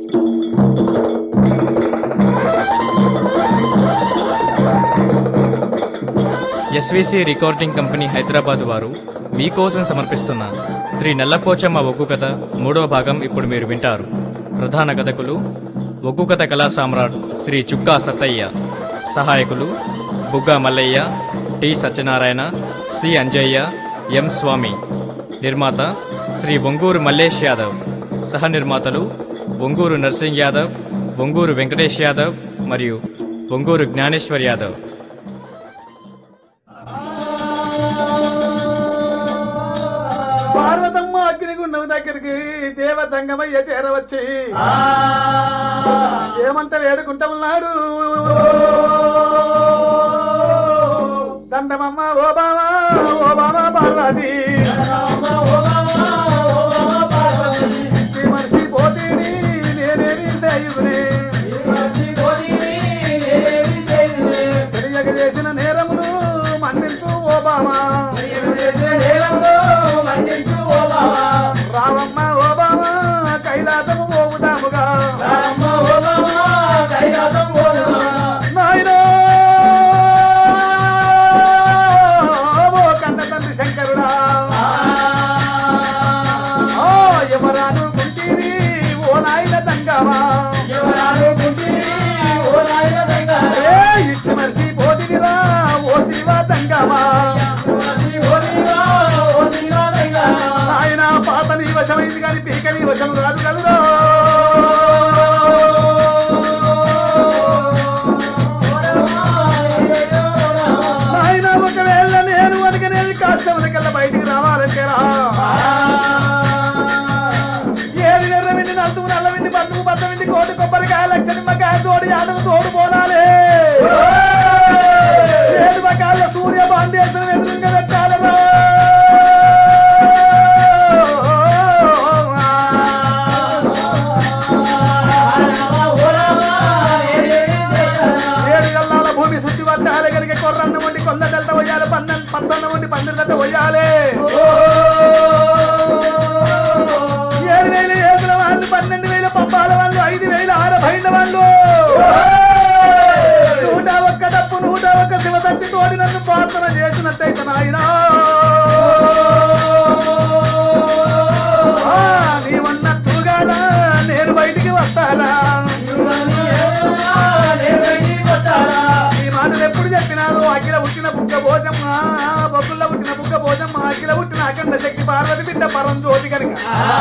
SVC recording company Hyderabad వారు మీకోసం సమర్పిస్తున్న శ్రీ నల్లపోచమ్మ ఒగ్గు కథ మూడవ భాగం ఇప్పుడు మీరు వింటారు ప్రధాన కథకులు ఒగ్గు కథ కళా సామ్రాట్ శ్రీ చుక్కా సత్తయ్య సహాయకులు Bugga Mallaiah T Satyanarayana C Anjaiah M Swamy నిర్మాత శ్రీ ఒంగూరు మల్లేష్ యాదవ్ సహ నిర్మాతలు ఒంగూరు నర్సింగ్ యాదవ్ ఒంగూరు వెంకటేష్ యాదవ్ మరియు ఒంగూరు జ్ఞానేశ్వర్ యాదవ్ పార్వతమ్మ అగ్నిగుండం దగ్గరికి దేవతంగమయ్య చేరవచ్చి ఏమంత వేడుకుంటా ఉన్నాడు దండమమ్మ ఓ బావా ఓ బావా పార్వతి ఈ మనిషి పోతీని నేనేమి చేయుదునే తెలియక చేసిన నేరమును మన్నించు ఓ బావా రావమ్మ ఓ బావా కైలాసము పోగుదాముగా నాయనా ఓ కన్న తండ్రి శంకరుడా ఓ ఎవరాను కుంటిరి ఓ నాయన తంగవా ఏ ఇచ్చి మరిచి పోతివిరా ఓ శివ తంగవా ఆయన పాత నీ వశమైంది కానీ పీక నీ వశం కాదు కదురా ఆయన ఒకవేళ నేను అనగనేది కాష్టములకెళ్ళ బయటికి రావాలంటే రా ఏది నెర్ర విండి నలుతువు నల్ల విండి బంధువు బద్ద విండి కోటి కొబ్బరికాయ లక్ష నిమ్మకాయ తోడు యాదవు తోడు పోనాలే ఏడు రకాల సూర్య బాండేశ్వరం ఎదురుగా పెట్టాలరా ఏడు గల్లాల భూమి శుద్ధి పట్టాలి కనుక కొర్రన్న వండి కొంద దెల్త పోయాలి పన్నెండు పంతొన్న వండి పన్నెండు దెల్త పోయాలి ఏడు వేల ఏడుల వాళ్ళు పన్నెండు వేల పంపాల వాళ్ళు ఐదు వేల ఆరు పైన వాళ్ళు నూట ఒక్క డప్పు నూట ఒక్క శివతంతి తోడి నన్ను ప్రార్థన చేసినట్టయితే నాయనా ఆ, నీవన్నట్టుగానా నేను బయటికి వస్తానా ఈ మాటలు ఎప్పుడు చెప్పినారు అఖిల పుట్టిన బుక్క భోజమ్మ బొగ్గుల్లో పుట్టిన బుక్క భోజమ్మ అఖిల పుట్టిన అఖండ శక్తి పార్వతి బిడ్డ పరం జ్యోతి కనుక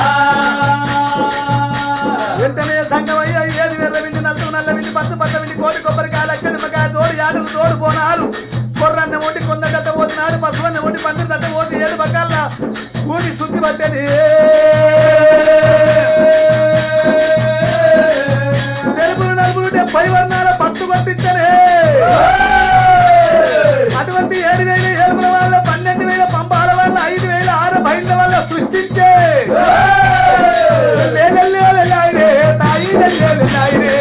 వెంటనే సంగమయ్య ఏది వెర్ర విండి నల్లు నల్ల విండి పత్తు పట్ట విండి కోటి కొబ్బరికాయ లక్ష నిమ్మకాయ తోడు యాడులు తోడు పోనాలు కొర్రన్న ఓటి కొంద గడ్డ పోతున్నాడు పశువన్న ఓటి పందిరి గడ్డ పోతి ఏడు బకాల భూమి శుద్ధి పట్టేది తెలుపులు నలుగురు డెబ్బై వర్ణాల పట్టు పంపించనే అటువంటి ఏడు వేల ఏడుగుల వాళ్ళ పన్నెండు వేల పంపాల వాళ్ళ ఐదు వేల ఆరు బయట వాళ్ళ సృష్టించే లేలెల్లే లెల్లాయిరే, తాయి లెల్లే లెల్లాయిరే.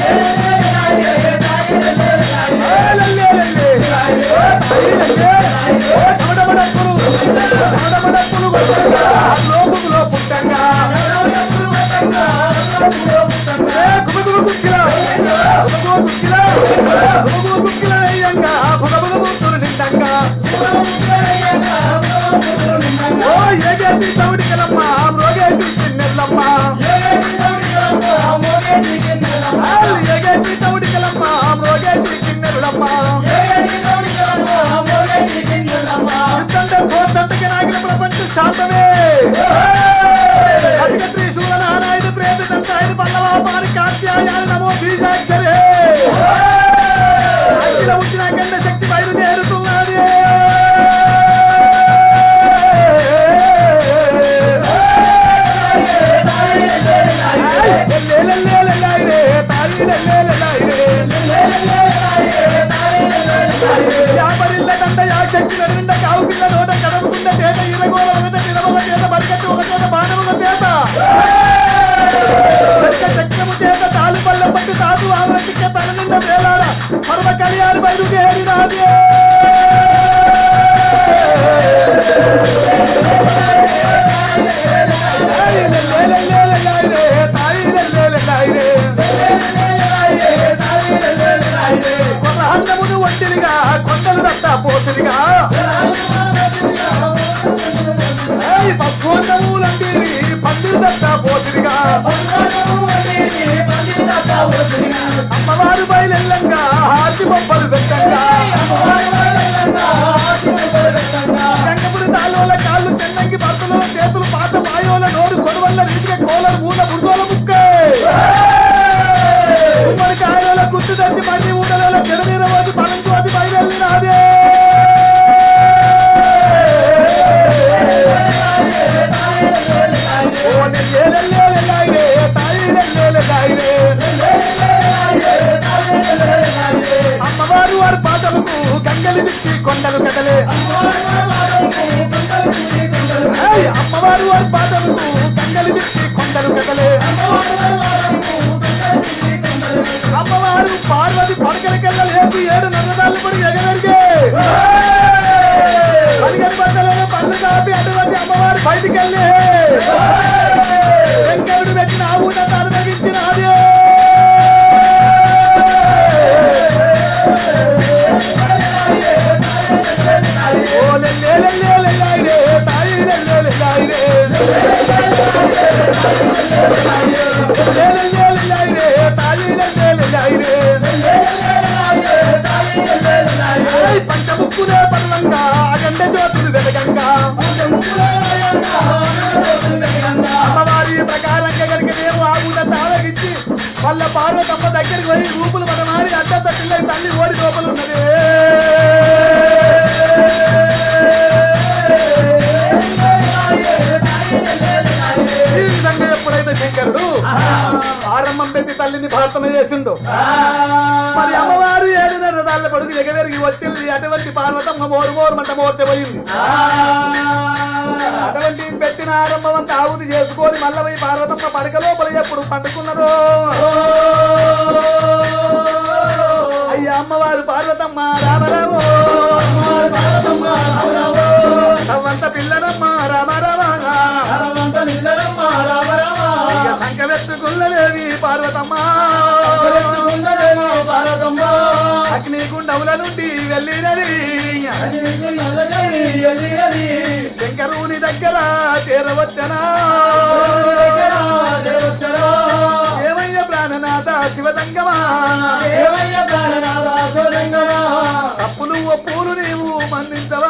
ఏ లెల్లే లెల్లే, ఓ తాయి లెల్లే, ఓ డమడమడప్పులు, డమడమడప్పులు కొట్టంగా, లోకుకులో పుట్టంగా. ఏ గుబగుబ కుక్కిలా, గుబగుబ కుక్కిలా, గుబగుబ కుక్కిలా అయ్యంగా, బుగబుగ బూతులు నిండంగా. ఓ ఏగేసి చౌడికలమ్మ, మ్రోగేసి చిన్నెల్లమ్మ. ఆల్ ఏగేసి చౌడికలమ్మ, మ్రోగేసి చిన్నెల్లమ్మ. ఇంతంటే పోతంతకి నాగిన ప్రపంచ శాంతమే అధిక త్రిశూల నారాయణ ప్రేత దంతాయన పల్లవ పారి కాత్యాయాల నమో బీజాక్షరే అఖిల వచ్చిన గండ శక్తి బయలుదేరుతున్నది యాపరిల్లదండ యా శక్తి నడుండ కావు పిల్ల నోట కడముకుండ చేత ఇరగోల ఒకట నిలవల చేత బరికట్టు ఒక చేత బాణముల చేత చక్క చక్రము చేత తాలు పళ్ళ పట్టు తాదు ఆమె కొబ్బలు పెట్టంగా గంగపురి తాళోల కాళ్ళు చెన్నంగి భర్తలో చేతులు పాత మాయోల నోరు కొడవల్ల రీతిగా కోలరు మూల బుర్గోల ముక్కే ఉమ్మడి కాయోల గుర్తు తెచ్చి మళ్ళీ ఊడలలో చెడనీర వచ్చి పనంకు అది బయలుదేరినాదే ఓ నెల్లేలెల్లేలెల్లాయిరే, తాయిలెల్లేలెల్లాయిరే. అమ్మవారు వారి పాటలకు గంగలి విచ్చి కొండలు కదలే ఏయ్, అమ్మవారు వారి పాటలకు గంగలి విచ్చి కొండలు కదలే అమ్మవారు పార్వతి పడకలకెళ్ళ లేచి ఏడు నన్నదాళ్ళు పడి ఎగదరిగే పదిహేను బద్దలలో పళ్ళు కాపి అటువంటి అమ్మవారు బయటికి వెళ్ళి వెంకరుడు పెట్టిన ఆ ఊట తరమగించిన అదే ఓ లెల్లే లెల్లే లెల్లాయిరే, తాయి లెల్లే లెల్లాయిరే. లెల్లే లెల్లే లెల్లాయిరే, తాయి లెల్లే లెల్లాయిరే. ఏయ్ పంచముక్కులే పర్వంగా అగండ జ్యోతులు వెదగంగా అమ్మవారి ప్రకారంగా కనుక మేము ఆగుండా తాళగించి వాళ్ళ పార్వతమ్మ దగ్గరికి పోయి రూపులు మన మారి అడ్డంత పిల్లలు తల్లి ఓడి లోపల ఉన్నది ఈ విధంగా ఎప్పుడైతే శంకరుడు ఆరంభం పెట్టి తల్లిని ప్రార్థన చేసిండు మరి అమ్మవారు ఏడున్నర దాళ్ళ పడుకు ఎగవెరిగి వచ్చింది అటువంటి పార్వతమ్మ మోరు మోరుమంట మోర్చబోయింది అటువంటి పెట్టిన ఆరంభం అంతా ఆవుది చేసుకొని మళ్ళీ పోయి పార్వతమ్మ పడక లోపల ఎప్పుడు పండుకున్నదో అయ్యా అమ్మవారు పార్వతమ్మ రామరామో అవ్వంత పిల్లనమ్మ రామరామ ఇక సంకవెత్తుకున్నదేవి పార్వతమ్మ అగ్నిగుండముల నుండి వెళ్ళినది శంకరుని దగ్గర చేరవచ్చనా ఏమయ్య ప్రాణనాథ శివదంగమా తప్పులు ఒప్పులు నీవు మన్నించవా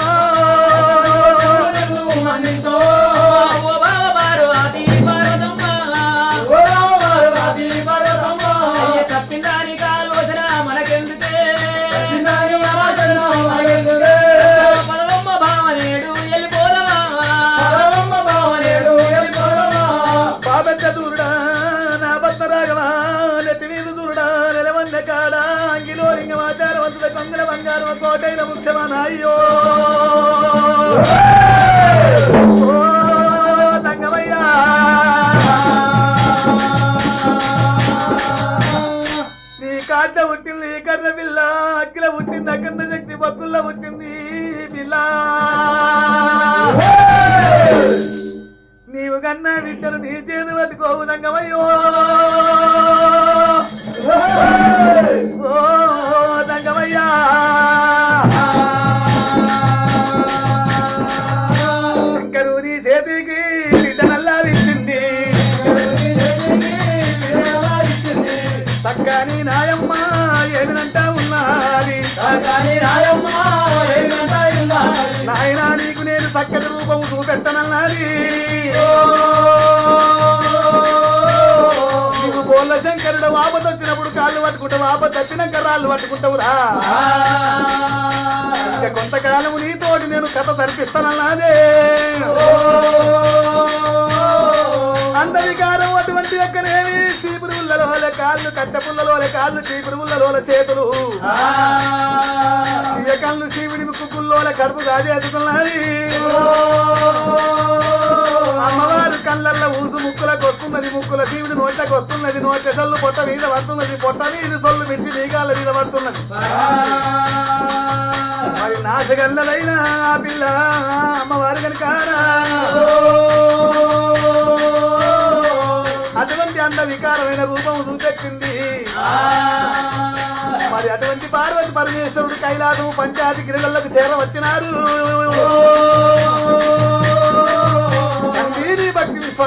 బాబెత్త దూరుడా నా భర్త రాగవా నెత్తి మీద దూరుడా నెలవన్న కాడా అంగిలో లింగమాచారం వంతుల కొంగల బంగారం కోటైన ముఖ్యమా నాయ్యో ఓ తంగమయ్యా నీ కాట పుట్టింది కర్ర పిల్ల అక్కిల పుట్టింది అఖండ శక్తి బక్కుల్లో పుట్టింది పిల్ల నీవు కన్నా బిడ్డను నీ చేతి పట్టుకోవు దంగమయ్యో ఓ దంగమయ్యా శంకరు నీ చేతికి బిడ్డ నల్లాదిచ్చింది చక్కని నాయమ్మ ఏమినంటా ఉన్నది నాయనా నీకు నేను చక్కటి రూపం చూపెట్టనన్నది నీకు బోళ్ళ శంకరుడు వాపత వచ్చినప్పుడు కాళ్ళు పట్టుకుంటావు వాపత వచ్చినాక రాళ్ళు పట్టుకుంటావురా ఇంకా కొంతకాలం నీతోటి నేను కథ సరిపిస్తానన్నదే అందరికారం అటువంటి యొక్కనేమి చీపురువులలో కాళ్ళు కట్టెపుల్లలో కాళ్ళు చీపురువులలో చేతులు ఇయ కళ్ళు శివుడి ముక్కుల్లో కడుపు కాజేస్తున్నది అమ్మవారు కళ్ళల్లో ఊసు ముక్కులకు వస్తున్నది ముక్కుల శివుడి నోట్లకు వస్తున్నది నోట్ల సొల్లు పొట్ట మీద పడుతున్నది పొట్ట మీద సొల్లు మిర్చి మీగాల మీద పడుతున్నది మరి నాశగల్లదైన ఆ పిల్ల అమ్మవారు కనుక అటువంటి అంత వికారమైన రూపం చూపెట్టింది మరి అటువంటి పార్వతి పరమేశ్వరుడు కైలాసం పంచాయతీ గిరిలకు చేరవచ్చినారు నందిని భక్తి విశ్వ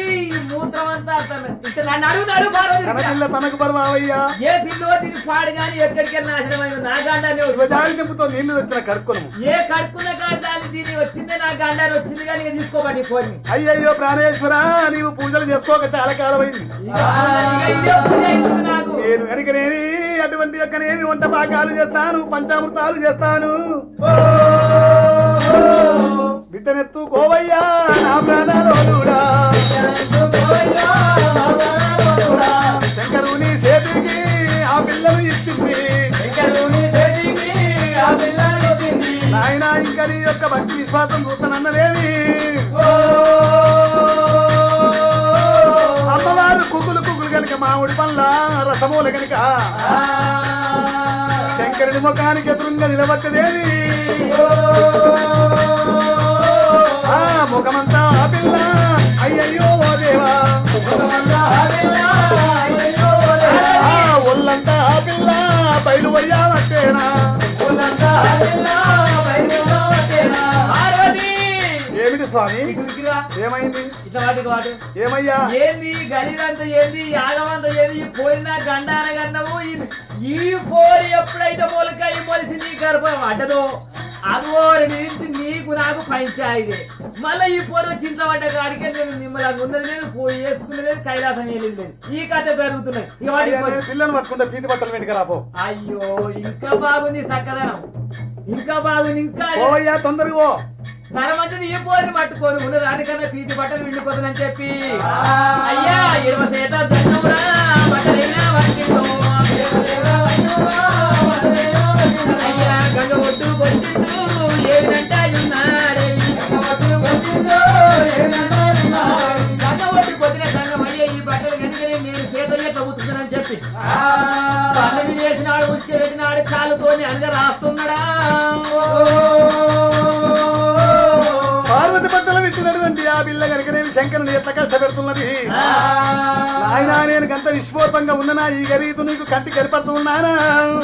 పార్వతి ఈ మూత్రం అంతా తన- ఇట్లా నన్ను అడుగు అడుగు పార్వతి తన పిల్ల తనకు పరమావయ్యా ఏ పిల్లో తిని పాడు కానీ ఎక్కడికి నాశనం అయింది నా గండాన్ని శివజాలి చెంపుతో నీళ్లు తెచ్చిన కడుక్కును ఏ కడుక్కున్న కాడాలి దీని వచ్చిందే నా గండాన్ని వచ్చింది కానీ ఇక తీసుకోబడి కోరిని అయ్యయ్యో ప్రాణేశ్వర నీవు పూజలు చేసుకోక చాలా కాలమైంది నాకు నేను వెనకనేమి అటువంటి యొక్కనేమి వంట పాకాలు చేస్తాను పంచామృతాలు చేస్తాను బిడ్డనెత్తు కోవయ్యా నా ప్రాణాలోనుడా శంకరుని చేతికి ఆ పిల్లలు ఇచ్చింది నాయన ఇంకా నీ యొక్క భక్తి విశ్వాసం చూస్తానన్నదేమి అమ్మవారు కుక్కులు కుక్కులు కనుక మామిడి పండ్ల రసమూల కనుక శంకరుని ముఖానికి ఎదురుగా నిలబట్టదేవి ఆ ముఖమంతా ఆ పిల్ల అయ్యయ్యో ఓ దేవా ఆ ఒళ్ళంతా ఆ పిల్ల బయలు వయ్యావట్టేనా పార్వతి ఏమిటి స్వామి ఇటుకిరా. ఏమైంది ఇట్లా వాటికి వాడు ఏమయ్యా ఏంది గలిదంతా ఏంది యాగమంతా ఏంది ఈ పోరిన గండాన గన్నము ఈ- ఈ పోరి ఎప్పుడైతే మొలకాయ మొలిసింది ఈ గర్భం అడ్డదో అగోరి నుంచి నీకు నాకు పంచాయిదే మళ్ళీ ఈ పోరు చింత పడ్డ కాడికే నేను మిమ్మల్ని ఉన్నది లేదు పోయి వేసుకున్నది లేదు కైలాసం వెళ్ళింది లేదు ఈ కథ జరుగుతున్నాయి ఇక వాటికి అయ్యా, నేను పిల్లని పట్టుకుంటే పీతి బట్టలు వెంటక రాపో అయ్యో ఇంకా బాగుంది చక్కదనం ఇంకా బాగుంది ఇంకా పోవయ్యా తొందరగా పో. సరమంచిది ఈ పోరిని పట్టుకొని ఉన్న దానికన్నా పీతి బట్టలు విండిపోతుందని చెప్పి అయ్యా ఇరవై సేత దండమురా బట్టలైనా వంటితో. అయ్యా గంగ ఒడ్డు కొట్టిండు ఏమిటంటే ఉన్నాడే గంగ ఒడ్డు కొట్టిన సంగం అయ్యా ఈ బట్టలు కనుకనే నేను చేతులే తగ్గుతున్నానని చెప్పి పన్నది చేసినాడు ఉచ్చి పెట్టినాడు కాలుతోని అనగా రాస్తున్నాడా పార్వతి బట్టలు విట్టినటువంటి ఆ పిల్ల కనుకనేమి శంకరుని ఎంత కష్టపెడుతున్నది నాయనా నేను గంత విశ్వోపంగా ఉన్ననా ఈ గరీతు నీకు కంటి కనపడుతున్నానా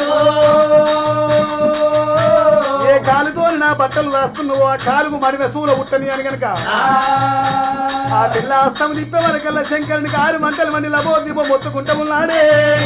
ఏ కాలుతో నా బట్టలు రాస్తున్నావు ఆ కాలుకు మడిన సూల ఉట్టని అని గనక ఆ పిల్ల అస్తం తిప్పే వరకల్లా శంకరునికి ఆరు మంటలు మండి లబో దిబో మొత్తుకుంటూ ఉన్నాడే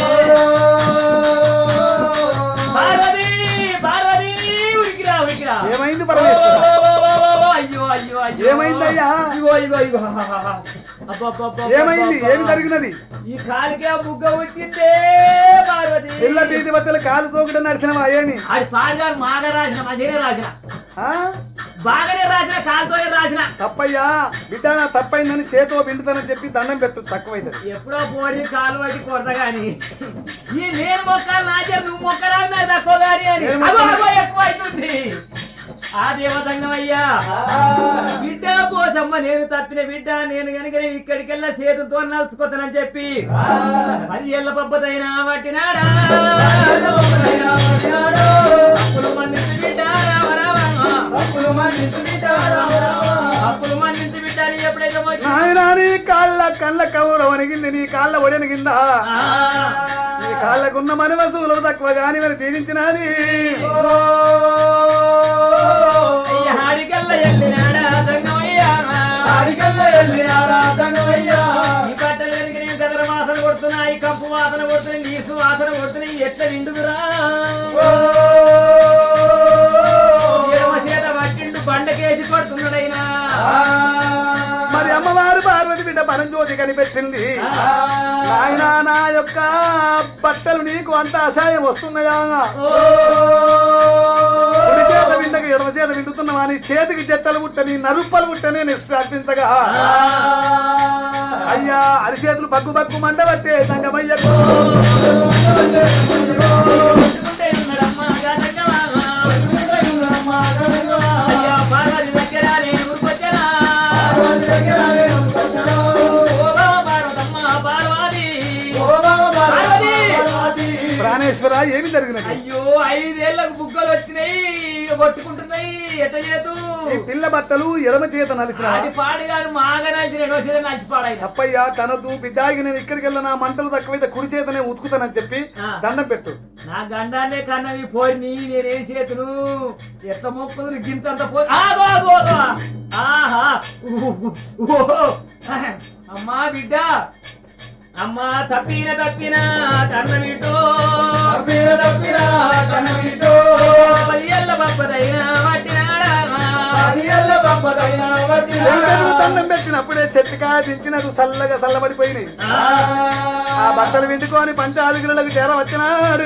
పార్వతి పార్వతి ఉరికిరా ఉరికిరా ఏమైంది పరమేశ్వర అయ్యో అయ్యో అయ్యో ఏమైందయ్యా? ఇగో ఇగో ఇగో అబ్బబ్బబ్బబ్బ. ఏమైంది ఏమి జరిగినది ఈ కాలికే బుగ్గ ఉట్టిందే పార్వతి పిల్ల పీటి బట్టలు కాలు తోకడం నడిచినవా ఏమి అది పాడుగారు మాగా రాసిన మధ్యనే రాసిన ఆ? బాగానే రాసిన కాలుతోనే రాసిన తప్పయ్యా బిడ్డ నా తప్పైందని చేతో పిండుతానని చెప్పి దండం పెట్టు తక్కువైతుంది ఎప్పుడో పోడి కాలు పట్టి కొడతా గాని ఈ నేను మొక్కలు నాచే నువ్వు మొక్కరాలు నాకు తక్కువ గాని అని నేను అగో మొక్కను- అగో ఎక్కువ అవుతుంది ఆ దేవతంగమయ్యా బిడ్డ పోసమ్మ నేను తప్పిన బిడ్డ నేను కనుక ఇక్కడికెళ్ళా చేతులతో నలుచుకోతానని చెప్పి పది ఏళ్ళ పబ్బతైనా పట్టినాడా అప్పులు మన్నించి బిడ్డ రామ రామ అప్పులు మన్నించి బిడ్డ అని ఎప్పుడైతే వచ్చి నాయనా నీ కాళ్ళ కళ్ళ కవుర వణిగింది నీ కాళ్ళ ఒడెనిగిందా నీ కాళ్ళకున్న మన వసూలు తక్కువ గాని మరి దీవించినది అయ్య హాడికల్ల ఎల్లినాడా సంగమయ్యా ఈ బట్టలు కనుక నేను గదర వాసన కొడుతున్నాయి కప్పు వాసన కొడుతున్నాయి నీసు వాసన కొడుతున్నాయి ఎట్లా నిండుదురా ఎడమ చేత పట్టిండు బండకేసి కొడుతున్నాడైనా మరి అమ్మవారు పార్వతి బిడ్డ పరంజ్యోతి కనిపెట్టింది నాయనా నా యొక్క బట్టలు నీకు అంత అసహాయం వస్తున్నాయా కుడి చేత విందక ఎడమ చేత విందుతున్నావా నీ చేతికి చెట్టలు పుట్టని నరుప్పలు పుట్టని నిశ్చార్థించగా అయ్యా అరిచేతులు బగ్గు బగ్గు మండబట్టే సంగమయ్యకు ఉంటే ఉన్నాడమ్మా గదగవా. అయ్యా పార్వతి దగ్గర నేను ఊరుకొచ్చానా. ఓ బావ పార్వతమ్మ పార్వతి. పార్వతి. ప్రాణేశ్వర ఏమి జరిగినది అయ్యో ఐదేళ్లకు బుగ్గలు వచ్చినాయి ఇక కొట్టుకుంటున్నాయి ఎట్ట చేతు ఈ పిల్ల బట్టలు ఎడమ చేత నలిసిన అది పాడుగాను మాగా నచ్చి రెండో చేత నచ్చి పాడాయి తప్పయ్యా తనదు బిడ్డాకి నేను ఇక్కడికి వెళ్ళిన నా మంటలు తక్కువైతే కుడి చేతనే ఉతుకుతానని చెప్పి ఆ. దండం పెట్టు నా గండాన్నే కన్నవి పోయి నేనేం చేతును ఎట్లా మొక్కుదు గింతంత పోయి ఆగో ఆగో ఆగో. ఆహా ఊహు, ఓహో. అమ్మా బిడ్డ అమ్మా తప్పిన తప్పిన కన్నవిటో పదియల్ల పప్పదైనా శంకరుడు దండం పెట్టినప్పుడే చెట్టుగా దించినది చల్లగా చల్లబడిపోయినాయి ఆ బట్టలు విండుకొని పంచాదిగులకు చేర వచ్చినాడు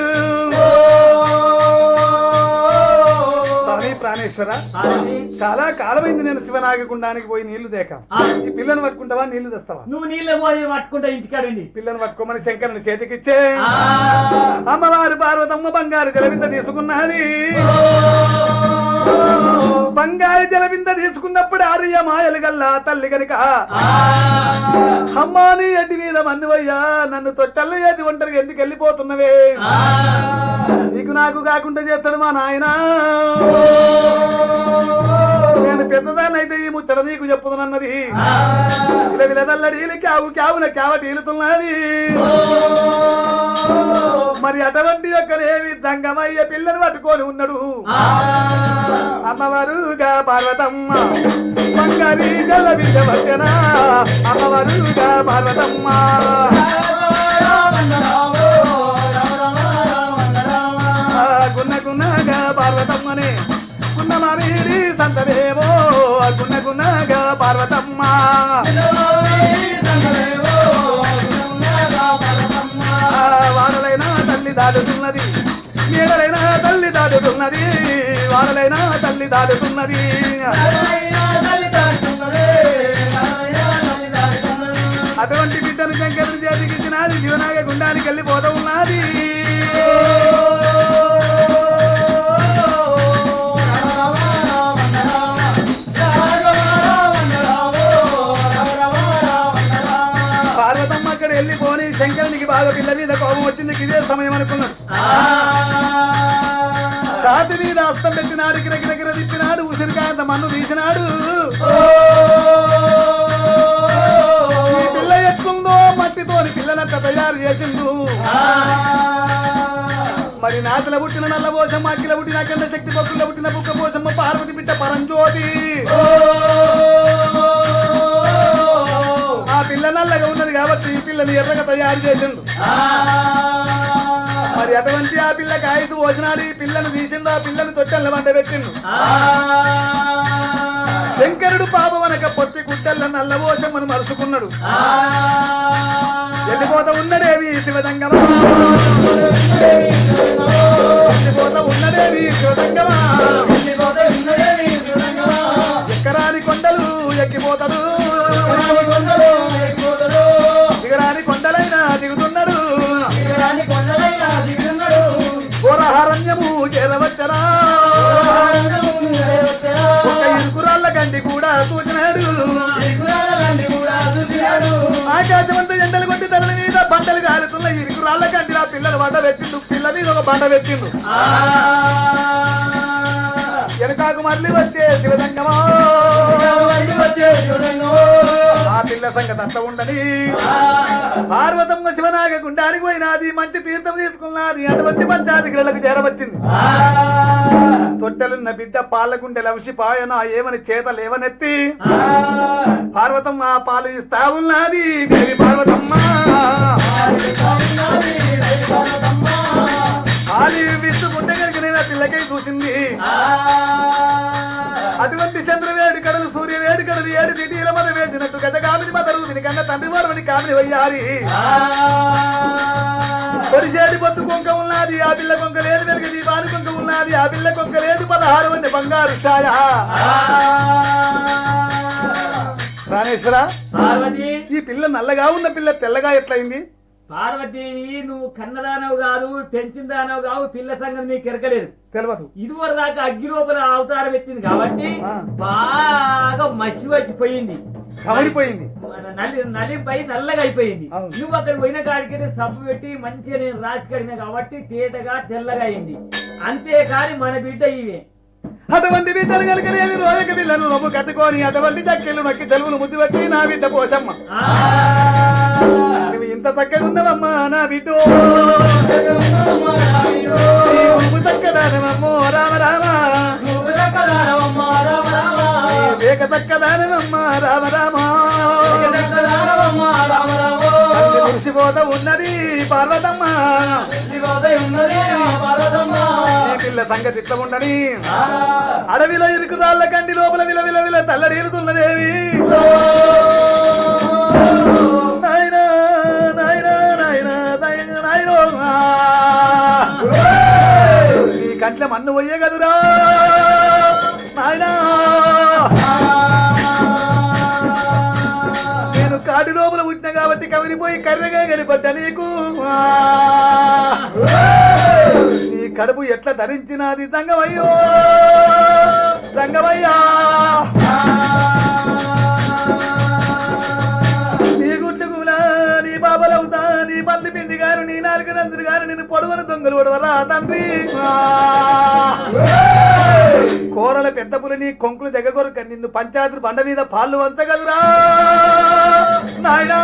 స్వామి ప్రాణేశ్వర చాలా కాలమైంది నేను శివనాగకుండానికి పోయి నీళ్లు దేక ఈ పిల్లని పట్టుకుంటావా నీళ్లు తెస్తావా నువ్వు నీళ్ళ పోయి పట్టుకుంటా ఇంటికాడండి పిల్లని పట్టుకోమని శంకరుని చేతికిచ్చే అమ్మవారు పార్వతమ్మ బంగారు జలవింద తీసుకున్నది బంగారు జలవింద తీసుకున్నప్పుడు ఆర్య మాయలు గల్లా తల్లి కనుక అమ్మాని ఎడ్డి మీద మన్నువయ్యా నన్ను తొట్టల్లో ఏది ఒంటరిగా ఎందుకు వెళ్ళిపోతున్నవే నీకు నాకు కాకుండా చేస్తాడు మా నాయన నేను పెద్దదాన్ని అయితే ఈ ముచ్చట నీకు చెప్పుదనన్నది ఇలా విలదల్లడీలు క్యావు క్యావున క్యావటి ఈలుతున్నది మరి అటువంటి యొక్కనేమి జంగమయ్య పిల్లని పట్టుకొని ఉన్నాడు అమ్మవారుగా పార్వతమ్మ బంగారి జల విద్య వచ్చన అమ్మవారుగా పార్వతమ్మ ఆ, గున్న గున్నగా పార్వతమ్మనే గున్న మామిడి సంతదేవో గున్న గున్నగా పార్వతమ్మ ఆ, వాడలైన తల్లి దాటుతున్నది నీడలైన తల్లి దాటుతున్నది వాడలైన తల్లి దాటుతున్నది అటువంటి బిడ్డను శంకరుని చేతికిచ్చినది జీవనాగ గుండానికి వెళ్ళిపోతూ ఉన్నది పార్వతమ్మ అక్కడ వెళ్ళిపోని శంకరునికి బాగా పిల్ల మీద కోపం వచ్చింది ఇదే సమయం అనుకున్నాడు సాతి మీద అస్తం పెట్టినాడు గిరగిరగిర తిప్పినాడు ఉసిరికాంత మన్ను తీసినాడు ఈ పిల్ల ఎత్తుందో మట్టితోని పిల్లలంత తయారు చేసిండు మరి నాతిల పుట్టిన నల్ల పోసమ్మ అక్కిల పుట్టిన అఖండ శక్తి పక్కుల పుట్టిన బుక్క పోసమ్మ పార్వతి బిడ్డ పరంజ్యోతి ఆ పిల్ల నల్లగా ఉన్నది కాబట్టి ఈ పిల్లని ఎర్రగా తయారు చేసిండు మరి అటువంటి ఆ పిల్లకి ఐదు వచనాలు ఈ పిల్లను తీసిండు ఆ పిల్లని తొట్టెల వంట పెట్టిండు శంకరుడు పాపవనక పొత్తి గుట్టల్ల నల్లబోసమ్మను మరుచుకున్నాడు వెళ్ళిపోత ఉన్నదేవి శివదంగమా వెళ్ళిపోత ఉన్నదేవి శివదంగమా బండ పెట్టిండు వెనకాకు మళ్ళీ వచ్చే శివదంగమా ఆ పిల్ల సంగతి అంత ఉండని పార్వతమ్మ శివనాగ గుండానికి పోయినాది మంచి తీర్థం తీసుకున్నది అటువంటి పంచాధికారులకు చేరవచ్చింది తొట్టెలున్న బిడ్డ పాలకుండె లవసి పాయన ఏమని చేత లేవనెత్తి పార్వతమ్మ ఆ పాలు ఇస్తా ఉన్నది దేవి పార్వతమ్మ పాలు విసుకుంటే కనుక నేను ఆ పిల్లకై చూసింది అటువంటి చంద్రవేడి కడలు సూర్యవేడి కడలు ఏడు తిటీల మద వేసినట్టు గజ కామిని మదరు దీనికన్నా తండ్రి వారమని కామిని వయ్యారి పొడిసేటి పొత్తు కొంక ఉన్నది ఆ పిల్ల కొంక లేదు వెలుగు దీపాలు కొంక ఉన్నది ఆ పిల్ల కొంక లేదు పదహారు మంది బంగారు ఛాయ రాణేశ్వర పార్వతి ఈ పిల్ల నల్లగా ఉన్న పిల్ల తెల్లగా ఎట్లయింది పార్వతీవి నువ్వు కన్నదానవు కాదు పెంచిన దానవు కావు పిల్ల సంగతి నీకు ఎరకలేదు తెలియదు ఇదివరకు దాకా అగ్గి లోపల అవతారం ఎత్తింది కాబట్టి ఆ. బాగా మసి వచ్చిపోయింది కవరిపోయింది నలి నలిపై నల్లగా అయిపోయింది అవును. నువ్వు అక్కడ పోయిన కాడికి సబ్బు పెట్టి మంచిగా నేను రాసి కడిగిన కాబట్టి తేటగా తెల్లగా అయింది అంతేకాని మన బిడ్డ ఇవే అటువంటి బిడ్డలు కనుక నేను రోజక పిల్లను నవ్వు కట్టుకొని అటువంటి చక్కెలు నక్కి చెలువులు ముద్దు పెట్టి నా బిడ్డ పోసమ్మ ఆ, నువ్వు ఇంత చక్కగా ఉన్నవమ్మా నా బిడ్డ నువ్వు చక్కదానమమ్మో రామ రామ వేగ చక్కదానమమ్మా రామ రామ తల్లి మురిసిపోత ఉన్నది పార్వతమ్మ ఈ పిల్ల సంగతి ఇట్లా ఉండని అడవిలో ఇరుకు రాళ్ళ కండి లోపల విల విల విల తల్లడీలుతున్నదేవి నాయనా, నాయనా, నాయనా, నాయనా, నాయనో. నీ కంట్ల మన్ను పోయే కదురా నాయనా నేను కాటి లోపల పుట్టిన కాబట్టి కవిరిపోయి కర్రగా కనిపడ్డా నీకు నీ కడుపు ఎట్లా ధరించినది సంగమయ్యో సంగమయ్యా నీ గుడ్లు గులా నీ బాబలవుతా నీ పల్లి పిండి గారు నీ నాలుగు రంజులు గారు నేను పొడవని దొంగలు పొడవరా తండ్రి కూరల పెద్ద పులి నీ కొంకులు దగ్గకొరక నిన్ను పంచాయతీ బండ మీద పాలు వంచగదురా నాయనా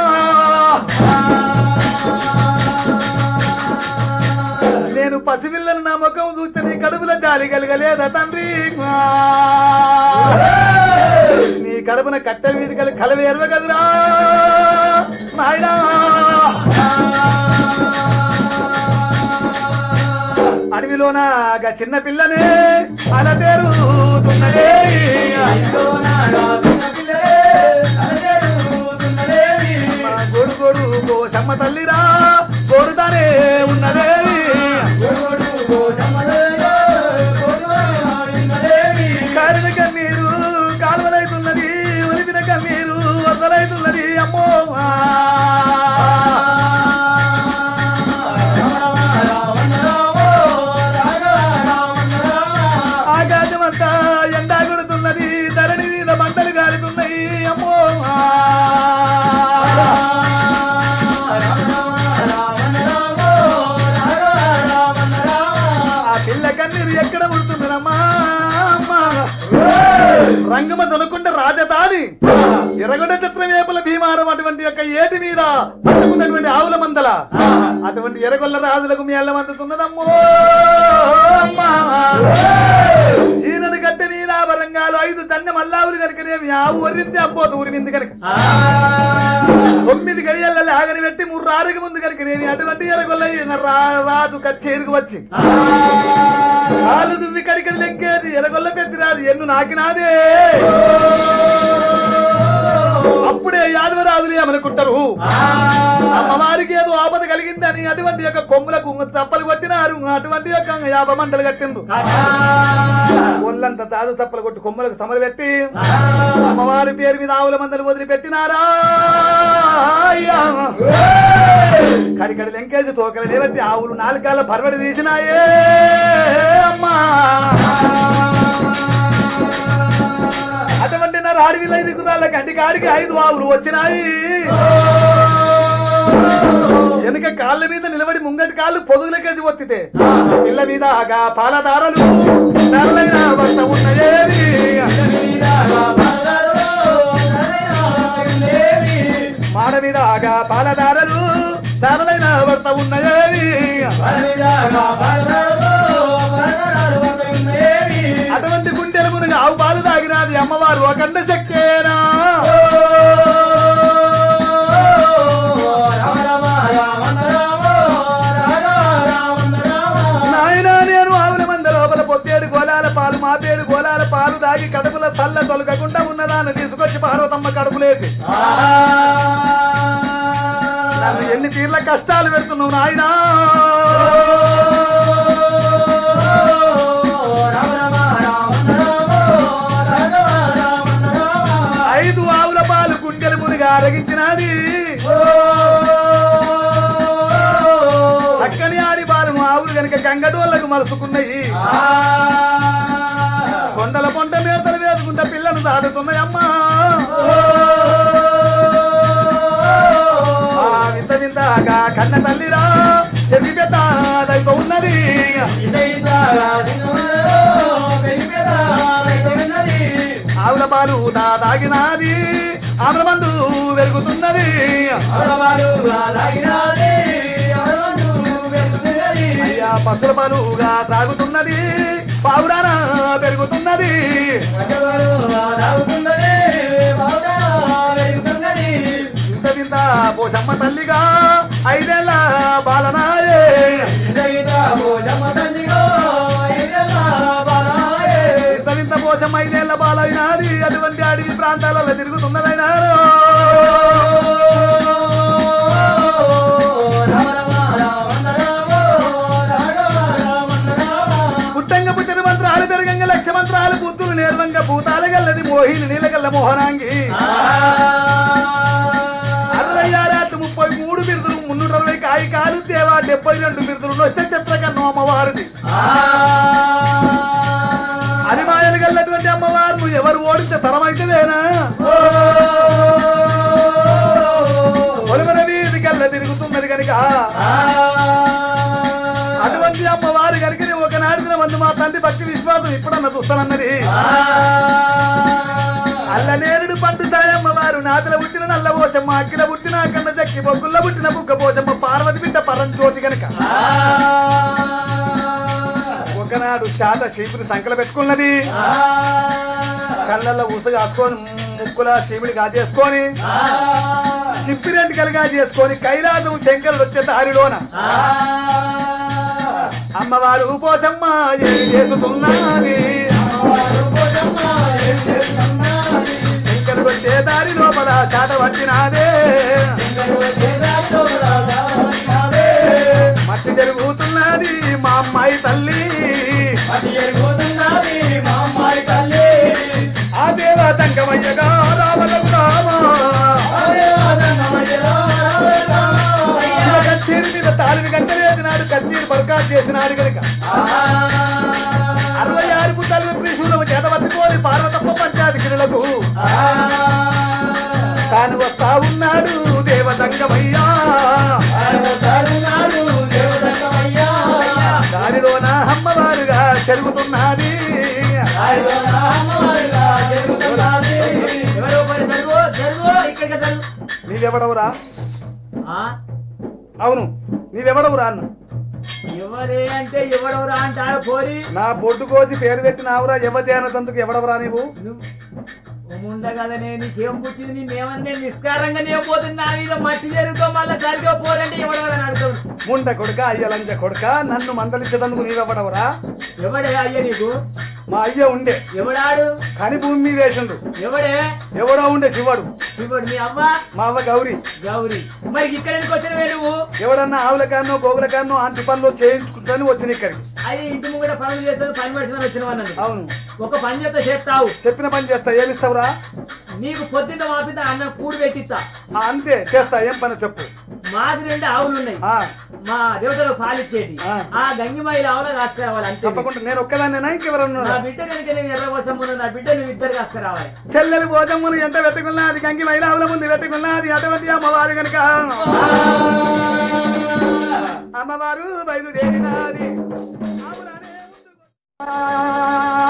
నేను పసిపిల్లలు నా ముఖం చూస్తే నీ కడుపులో జాలి కలగలేదా తండ్రి నీ కడుపున కట్టెల మీద కలి కలవి ఎరవగదురా నాయనా అడవిలోన గా చిన్న పిల్లనే అలా తేరుతున్నదే మా గోడు గోడు గోసమ్మ తల్లిరా గోడుతానే ఉన్నదే కారిన కన్నీరు కాలువలైతున్నది ఒలిపిన కన్నీరు వసలైతున్నది అమ్మో ఆకాశమంతా ఎండా కొడుతున్నది ధరణి మీద మంటలు కాలుతున్నాయి అమ్మో ఆ పిల్ల కన్నీరు ఎక్కడ పుడుతుందమ్మా రంగమ దొనకుంట రాజధాని ఎర్రగొండ చిత్రవేపుల భీమారం అటువంటి యొక్క ఏటి మీద పట్టుకున్నటువంటి ఆవుల మందల అటువంటి ఎర్రగొల్ల రాజులకు మేళ్ళ మందుతున్నదమ్మో అమ్మా. ఈయనను కట్టి నీ నాభరంగాలు ఐదు తన్న మల్లావులు కనుకనేమి ఆవు ఒర్రింది అబ్బోతు ఊరిమింది కనుక తొమ్మిది గడియలలో ఆగని పెట్టి మూడు రారుకి ముందు కనుకనేమి అటువంటి ఎర్రగొల్ల ఈయన రా- రాజు కచ్చేరుకు వచ్చి కాలు దువ్వి కడికలు లెక్కేది ఎరగొల్ల పెద్దిరాదు ఎన్ను నాకినాదే అప్పుడే యాదవరాజులు ఏమనుకుంటారు అమ్మవారికి ఏదో ఆపద కలిగిందని అటువంటి యొక్క కొమ్ములకు చప్పలు కొట్టినారు అటువంటి యొక్క యాప మంటలు కట్టిండ్రు ఒళ్ళంతా తాదు చప్పలు కొట్టి కొమ్మలకు సమలు పెట్టి అమ్మవారి పేరు మీద ఆవుల మందలు వదిలిపెట్టినారా అయ్యా. కడికడి లెంకేసి తోకలు లేబట్టి ఆవులు నాలుగాల పరవడి తీసినాయే అమ్మా అటువంటి నా రాడివిల్ల ఎదుగురాళ్ళ కంటి కాడికి ఐదు ఆవులు వచ్చినాయి వెనుక కాళ్ళ మీద నిలబడి ముంగటి కాళ్ళు పొదుగులకేసి ఒత్తితే ఇళ్ళ మీద ఆగా పాలదారలు సరళైన భర్త ఉన్నయేవి మాడ మీద ఆగా పాలదారలు సరళైన భర్త ఉన్నయేవి అటువంటి గుండెల మునిగి ఆవు పాలు తాగినది అమ్మవారు అఖండ శక్తేనా నాయన నేను ఆవుల మంద లోపల పొత్తేడు గోలాల పాలు మాపేడు గోలాల పాలు దాగి కడుపుల తల్ల తొలగకుండా ఉన్నదాన్ని తీసుకొచ్చి పార్వతమ్మ కడుపులేసి నన్ను ఎన్ని తీర్ల కష్టాలు పెడుతున్నావు నాయనా ఐదు ఆవుల పాలు గుండెల మునిగా అరగించినది చక్కని ఆడి పాలు ఆవులు గనక గంగడోళ్ళకు మలుసుకున్నాయి కొండల పొంట మేతలు వేసుకుంటే పిల్లను దాడుతున్నాయమ్మా ఆ వింత వింతగా కన్న తల్లిరా చెవి పెద్ద దైవ ఉన్నది ఆవుల పాలు దా తాగినాది ఆమె మందు వెలుగుతున్నది అయ్యా పసుల పాలుగా తాగుతున్నది పావురాన పెరుగుతున్నది ఇంత వింత పోషమ్మ తల్లిగా ఐదేళ్ల బాలనాయే ఇంత వింత పోషమ్మ ఐదేళ్ల బాలైనాది అటువంటి అడవి ప్రాంతాలలో తిరుగుతున్నదైనా పుట్టంగ పుట్టిన మంత్రాలు పెరగంగ లక్ష మంత్రాలు బుద్ధులు నేర్వంగ భూతాల గల్లది మోహిని నీలగల్ల మోహనాంగి అరవై ఆరాట్లు ముప్పై మూడు బిరుదులు మున్నూట అరవై కాయికాలు దేవా డెబ్బై రెండు బిరుదులు నొచ్చ చిత్రకన్ను అమ్మవారిది అరిమాయలు గల్లటువంటి అమ్మవారు ఎవరు ఓడితే తరమైతేనా ఒలిమన వీధి కల్ల తిరుగుతున్నది కనుక అటువంటి అమ్మవారి కనుక ఒకనాడు మంది మా తండ్రి భక్తి విశ్వాసం ఇప్పుడన్న చూస్తానన్నది అల్లనేరుడు పండు సాయమ్మ వారు నాతల పుట్టిన నల్ల పోసమ్మ అక్కిల పుట్టిన కన్న చక్కి బొగ్గుల్ల పుట్టిన బుగ్గ పోసమ్మ పార్వతి బిడ్డ పరంజ్యోతి గనక ఒకనాడు శాత చీపురు సంకల పెట్టుకున్నది కళ్ళల్లో ఊస కాసుకొని ముక్కుల చీమిడి కాజేసుకొని చిప్పిరెంటి కలిగా చేసుకొని కైలాసం శంకరుడు వచ్చే దారిలోన అమ్మవారు పోసమ్మ ఏమి చేసుకున్నది శంకరుడు వచ్చే దారి లోపల శాత పట్టినాదే మట్టి జరుగుతున్నది మా అమ్మాయి తల్లి ఆ దేవ తంగమయ్యగా రావలకు రామా కచ్చీరి మీద తాళిని కట్టలేసినాడు కచ్చీరి బర్కాట్ చేసినాడు కనుక అరవై ఆరు పుట్టాలు త్రిశూలము చేత పట్టుకోని పార్వతప్ప పంచాయతీ గిరులకు తాను వస్తా ఉన్నాడు దేవతంగమయ్యా దారిలోన అమ్మవారుగా జరుగుతున్నది నీవెవడవురా అవును నీవెవడవురా అన్న ఎవరే అంటే ఎవడెవరా అంటారు పోరి నా బొడ్డు కోసి పేరు పెట్టినావురా ఎవజేనతందుకు ఎవడవురా నీవు నువ్వు ఉండగలనే నీకేం పుట్టింది నేనేమన్నా నిస్కారంగా నేను పోతున్నా మీద మట్టి జరుగుతో మళ్ళీ సరిగ్గా పోరంటే ఎవడెవరని అడుగుతావు ముండ కొడుక అయ్యలంజ కొడుక నన్ను మందలించదందుకు నీవెవడవురా ఎవడే అయ్యా నీకు మా అయ్య ఉండే ఎవడాడు కని భూమి మీద వేసిండు ఎవడే ఎవడో ఉండే శివుడు ఇప్పుడు మీ అవ్వ మా అవ్వ గౌరి గౌరి మరి ఇక్కడ ఎందుకు వచ్చినవే నువ్వు ఎవడన్నా ఆవుల కాన్నో గోగుల కాన్నో ఆంటి పనులు చేయించుకుంటాను వచ్చిన ఇక్కడికి అది ఇంటి ముంగట పనులు చేస్తే పని పడిచిన వచ్చిన అన్నది అవును ఒక పని చేస్తే చేస్తావు చెప్పిన పని చేస్తా ఏమిస్తావురా నీకు పొద్దున్న మాపిద్ద అన్నం కూడి పెట్టిస్తా ఆ, అంతే చేస్తా ఏం పని చెప్పు మాది రెండు ఆవులు ఉన్నాయి ఆ, మా దేవతలు పాలిచ్చేటి ఆ. ఆ గంగిమాయిల ఆవులు కాసుకురావాలి అంతే తప్పకుండా నేను ఒక్కదాన్నేనా ఇంకెవరన్నా నా బిడ్డ కనుక నేను ఎర్రవసమ్మును నా బిడ్డ నువ్వు ఇద్దరు కాసుకురావాలి చెల్లెలు భోజములు ఎంత పెట్టుకున్నా అది కంకి మైలావుల ముందు పెట్టుకున్నా అది అటువంటి అమ్మవారు కనుక అమ్మవారు బయలుదేరినాది ఆవులనే ముందుకు-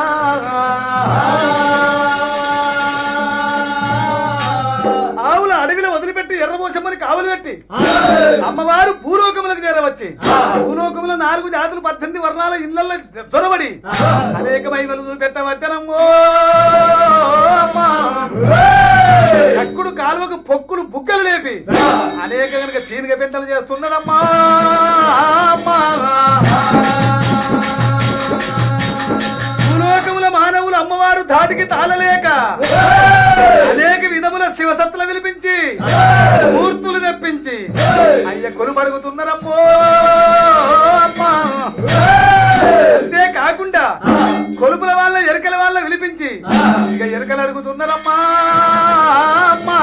ఆవుల అడవిలో వదిలిపెట్టి ఎర్రబోసమ్మని కావలు పెట్టి అమ్మవారు భూలోకములకు చేరవచ్చి భూలోకములో నాలుగు జాతులు పద్దెనిమిది వర్ణాల ఇళ్లలో చొరబడి అనేక మహిమలు చూపెట్టవచ్చనమ్మో అమ్మా. చక్కుడు కాలువకు పొక్కులు బుగ్గలు లేపి అనేక కనుక తీనిక పెంటలు చేస్తున్నదమ్మా అమ్మా. భూలోకముల మానవులు అమ్మవారు ధాటికి తాళలేక అనేక విధముల శివసత్తులు విలిపించి మూర్తులు తెప్పించి అయ్య కొనుబడుగుతున్నారమ్మో అమ్మా. అంతే కాకుండా కొలుపుల వాళ్ళ ఎరకల వాళ్ళ విలిపించి ఇక ఎరకలు అడుగుతున్నారమ్మా అమ్మా.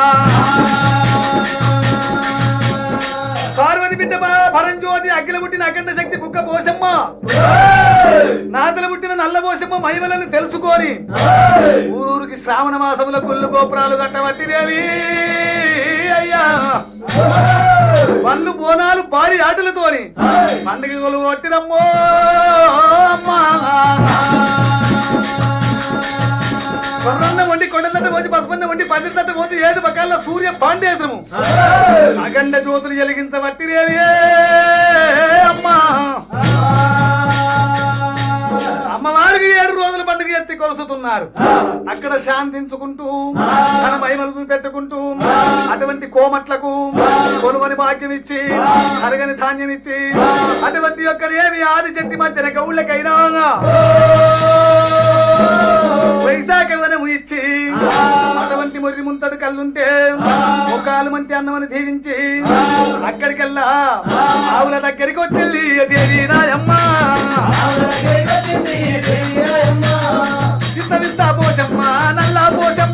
పార్వతి బిడ్డ ప- పరంజ్యోతి అగ్గిల పుట్టిన అఖండ శక్తి బుక్క పోసమ్మ నాతల పుట్టిన నల్ల పోసమ్మ మహిమలను తెలుసుకొని ఊరూరికి శ్రావణ మాసముల గుళ్ళు గోపురాలు కట్టబట్టి దేవి అయ్యా వాళ్ళు బోనాలు భారీ ఆటలతోని పండుగలు కొట్టిరమ్మో అమ్మా కొర్రన్న వండి కొండలట పోసి పసుపన్న వండి పదితట పోసి ఏడు పక్కల సూర్య పాండేశ్వరము అఖండ జ్యోతులు వెలిగించబట్టి రేవి అమ్మా అమ్మవారికి ఏడు రోజుల పండుగ ఎత్తి కొలుసుతున్నారు అక్కడ శాంతించుకుంటూ తన మహిమలు చూపెట్టుకుంటూ అటువంటి కోమట్లకు కొనుమని భాగ్యం ఇచ్చి అరగని ధాన్యం ఇచ్చి అటువంటి యొక్క ఏమి ఆది చెట్టి మధ్యన గౌళ్ళకైనా వైశాఖ వనము ఇచ్చి అటువంటి మొర్రి ముంతడు కళ్ళుంటే ముఖాలు మంచి అన్నమని దీవించి అక్కడికల్లా ఆవుల దగ్గరికి వచ్చి దేవి నాయమ్మ వింత వింత పోచమ్మ నల్ల పోచమ్మ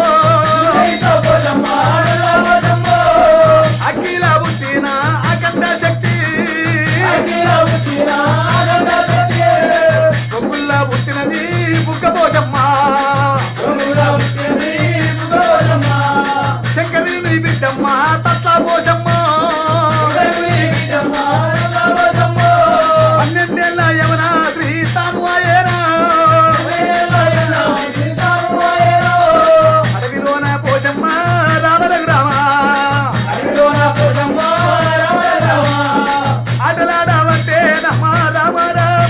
అఖిల పుట్టిన అఖండ శక్తి కొమ్ముల్లా పుట్టినది బుగ్గ పోచమ్మ శంకరి నీ బిడ్డమ్మ తత్ల పోచమ్మ పన్నెండేళ్ళ యమన శ్రీ తాను అయ్యేనా అడవిలోన పోచమ్మ రామల గ్రామ ఆటలాడవంటే నమ్మ రామ రామ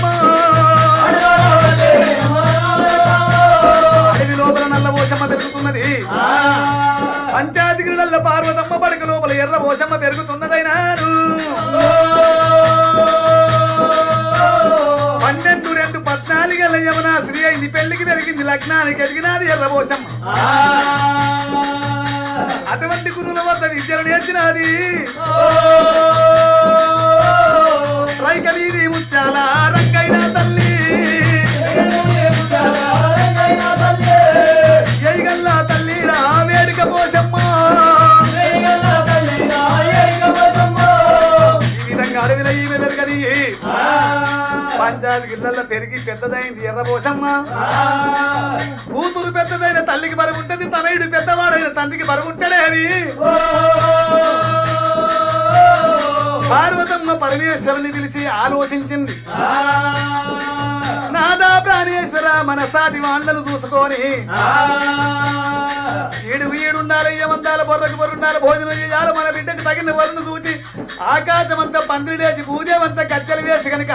అడవి లోపల నల్ల పోచమ్మ పెరుగుతున్నది పంచాయతీల పార్వతమ్మ పడక లోపల ఎర్ర పోచమ్మ పెరుగుతున్నదైనారు పన్నెండు రెండు పద్నాలుగేళ్ళ యమున శ్రీ అయింది పెళ్లికి పెరిగింది లగ్నానికి ఎదిగినది ఎర్ర పోచమ్మ అటువంటి గురువుల వద్ద విద్యను నేర్చినది రైకలీది ముత్యాల రంగైన తల్లి జైగల్లా తల్లి రా వేడుక పోచమ్మ ఈ విధంగా అడవిన ఈ మెదడుగని పంచాయతీ గిళ్ళల్లో పెరిగి పెద్దదైంది ఎర్ర పోసమ్మ కూతురు పెద్దదైన తల్లికి బరువు ఉంటది తనయుడు పెద్దవాడైన తండ్రికి బరువు ఉంటాడేవి పార్వతమ్మ పరమేశ్వరుని పిలిచి ఆలోచించింది నాదా ప్రాణేశ్వర మన సాటి వాళ్ళను చూసుకొని ఈడు వీడుండాలి ఏమందాల బొర్రకు బొర్రుండాలి భోజనం చేయాలి మన బిడ్డకు తగిన వరును చూచి ఆకాశమంతా పందిరిలేసి భూదేవంతా కత్తెలు వేసి కనుక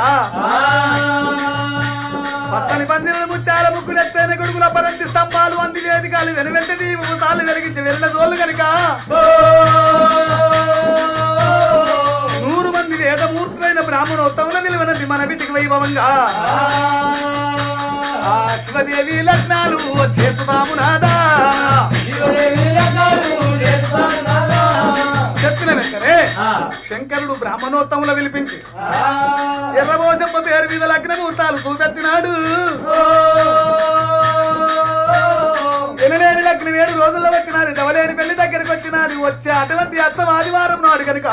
పచ్చని పందిరులు ముచ్చాల ముగ్గులు ఎత్తైన గొడుగుల పరంతి స్తంభాలు అంది వేదికలు వెనువెంట దీపము తాళ్ళు వెలిగించి వెళ్ళ జోళ్ళు కనుక నూరు మంది వేదమూర్తులైన బ్రాహ్మణోత్తముల నిలువనది మన బిడ్డకి వైభవంగా ఆ శివదేవి లగ్నాలు చేస్తున్నాము నాదా చెప్పిన వెంటనే శంకరుడు బ్రాహ్మణోత్తముల పిలిపించి ఎర్రబోసమ్మ పేరు మీద లగ్న ముహూర్తాలు చూపెట్టినాడు ఎనలేని లగ్నం ఏడు రోజుల్లో వచ్చినారు డవలేని పెళ్లి దగ్గరికి వచ్చినారు వచ్చే అటువంటి అర్థం ఆదివారం నాడు కనుక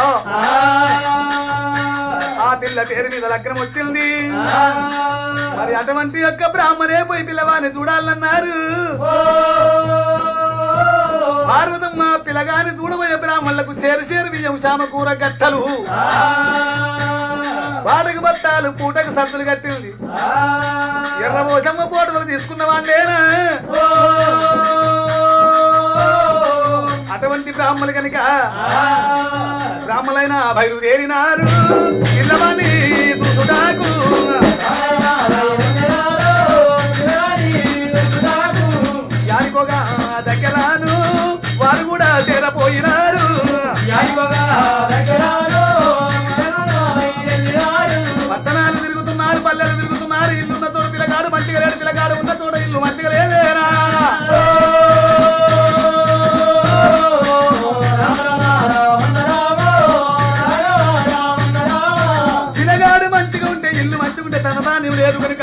ఆ పిల్ల పేరు మీద లగ్నం వచ్చింది మరి అటువంటి యొక్క బ్రాహ్మణే పోయి పిల్లవాడిని చూడాలన్నారు పార్వతమ్మ పిల్లగాని చూడబోయే బ్రాహ్మణులకు చేరు చేరు బియ్యం శామకూర గట్టలు వాడకు బత్తాలు పూటకు సత్తులు కట్టింది ఎర్రబోసమ్మ పోటలు తీసుకున్న వాళ్ళేనా అటువంటి బ్రాహ్మణులు కనుక బ్రాహ్మణులైన బయలుదేరినారు పిల్లవాణి చూసుడాకు యాడికోగా దగ్గరాను వారు కూడా చేరపోయినారు పట్టణాలు తిరుగుతున్నారు పల్లెలు తిరుగుతున్నారు ఇల్లున్న తోడు పిల్లగాడు మంచిగా లేడు పిల్లగాడు ఉన్న తోడ ఇల్లు మంచిగా లేదేరా పిల్లగాడు మంచిగా ఉంటే ఇల్లు మంచిగా ఉంటే తన తాను లేదు కనుక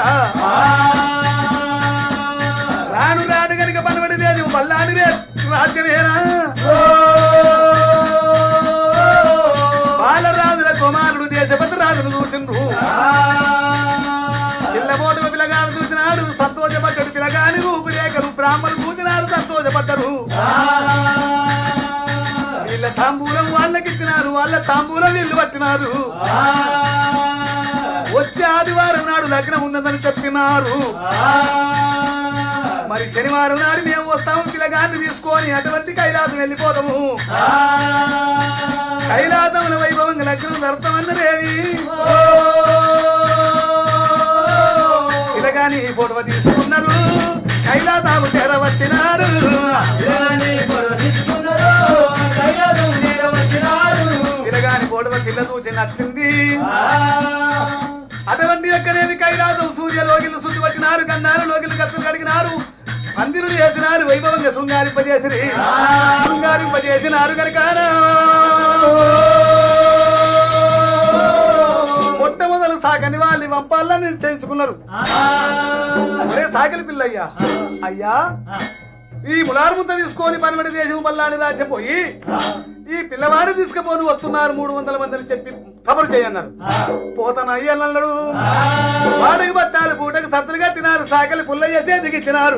రాను రాను కనుక పనబడి లేదు పల్లాని రాజ్యమేనా బాలరాజుల కుమారుడు దేశపతి రాజును చూసిండ్రు చిల్లబోటు పిల్లగాడు చూసినాడు సంతోషపడ్డాడు పిల్లగాని రూపురేఖలు బ్రాహ్మణులు చూసినారు సంతోషపడ్డరు వీళ్ళ తాంబూలం వాళ్ళకి ఇచ్చినారు వాళ్ళ తాంబూలం వీళ్ళు పట్టినారు వచ్చే ఆదివారం నాడు లగ్నం ఉన్నదని చెప్పినారు మరి శనివారం నాడు మేము వస్తాము పిల్లగాన్ని తీసుకొని అటువంటి కైలాసం వెళ్ళిపోతాము కైలాసముల వైభవంగా లగ్నం జరుపుతామన్నదేవి పిల్లగాని ఫోటో తీసుకున్నారు కైలాసాము చేరవచ్చినారు పిల్లగాని ఫోటో పిల్ల చూసి నచ్చింది అటువంటి యొక్కనేది కైలాసం సూర్య లోగిలు శుద్ధి వచ్చినారు కన్నారు లోగిలు కత్తులు కడిగినారు మందిరులు చేసినారు వైభవంగా శృంగారింపజేసిరి శృంగారింపజేసినారు కనుక మొట్టమొదలు సాగని వాళ్ళు వంపాలని నిశ్చయించుకున్నారు ఒరే సాగలి పిల్లయ్యా అయ్యా ఈ ములారు ముద్ద తీసుకొని పనిమడి దేశం పల్లాని రాజ్యం పోయి ఈ పిల్లవారు తీసుకుపోని వస్తున్నారు మూడు వందల మందిని చెప్పి కబరు చేయన్నారు పోతన అయ్యన్నాడు వాడికి బత్తాలు పూటకు సత్తులుగా తినారు సాకలి పుల్లయ్య చేతికి ఇచ్చినారు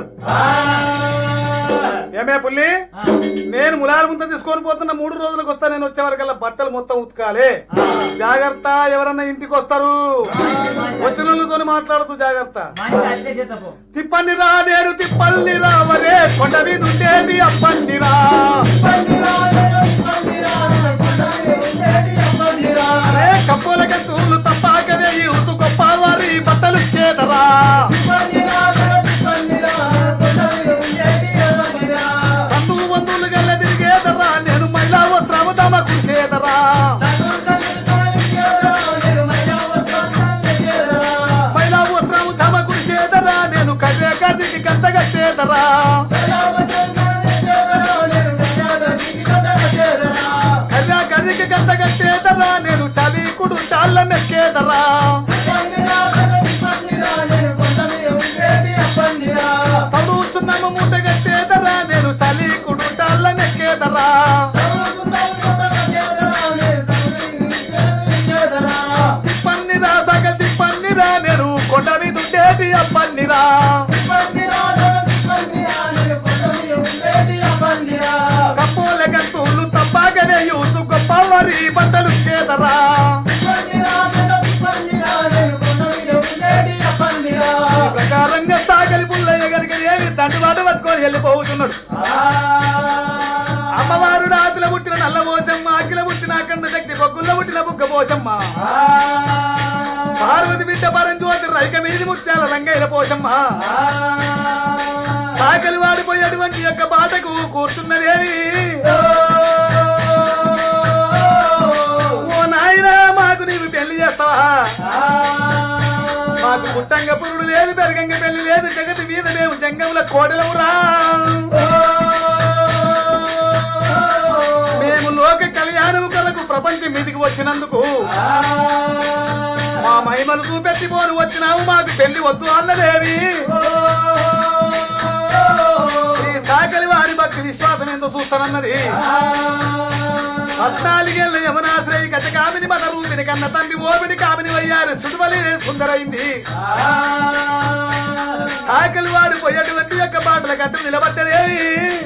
ఏమే పుల్లి నేను ములారు ముద్ద తీసుకొని పోతున్న మూడు రోజులకు వస్తా నేను వచ్చే వరకల్లా బట్టలు మొత్తం ఉతకాలి జాగ్రత్త ఎవరన్నా ఇంటికి వస్తారు వచ్చిన వాళ్ళతోని మాట్లాడుతూ జాగ్రత్త తిప్పండి రా నేను తిప్పల్ని రావలే కొండ మీద ఉండేది అప్పండి రా అరే కప్పుల కత్తులు తప్పాకనే యూసు గొప్ప వారి బట్టలు చేదరా బంధువు బంధువులు గల్ల తిరిగేదరా నేను మహిళా వస్త్రము తమకు చేదరా మహిళా వస్త్రము తమకు చేదరా నేను కదే కదికి గంటగా చేదరా కదే కదికి గంటగా చేదరా నేను చలి కుడు చాళ్ళ మెక్కేదరా చదువుతున్నాము మూట కట్టేదరా నేను చలి కుడు చాళ్ళ మెక్కేదరా తిప్పన్నిరా సగ తిప్పన్నిరా నేను కొండ మీద ఉండేది అప్పన్నిరా కప్పుల కత్తులు తప్పాకనే యూసు గొప్ప వారి బట్టలు చేదరా ప్రకారంగా సాగలి పుల్లయ్య గనుక ఏమి తండ్రివాడు పట్టుకొని వెళ్ళిపోతున్నాడు అమ్మవారు రాతుల పుట్టిన నల్ల పోచమ్మ అఖిల పుట్టిన అఖండ శక్తి బొగ్గుల్లో పుట్టిన బుగ్గ పోచమ్మ పార్వతి బిడ్డ పరంజ్యోతి రైక మీది ముత్యాల రంగైన పోచమ్మ సాగలి వాడిపోయేటువంటి యొక్క బాటకు కూర్చున్నదేవి ఓ నాయనా మాకు నీవు పెళ్లి చేస్తావా మాకు పుట్టంగ పురుడు లేదు పెరగంగ పెళ్లి లేదు జగతి మీద మేము జంగముల కోడలవురా మేము లోక కళ్యాణం కొరకు ప్రపంచం మీదికి వచ్చినందుకు మా మహిమను చూపెట్టిపోను వచ్చినావు మాకు పెళ్లి వద్దు అన్నదేవి ఈ సాకలి వారి భక్త భక్తి విశ్వాసం ఎంతో చూస్తానన్నది పద్నాలుగేళ్ళ యమునాశ్రయి గజ కామిని మన రూపిని కన్న తండ్రి ఓపిడి కామిని వయ్యారు సుడువలి సుందరైంది ఆకలి వాడు పోయేటువంటి యొక్క బాటల గట్టు నిలబట్టలేవి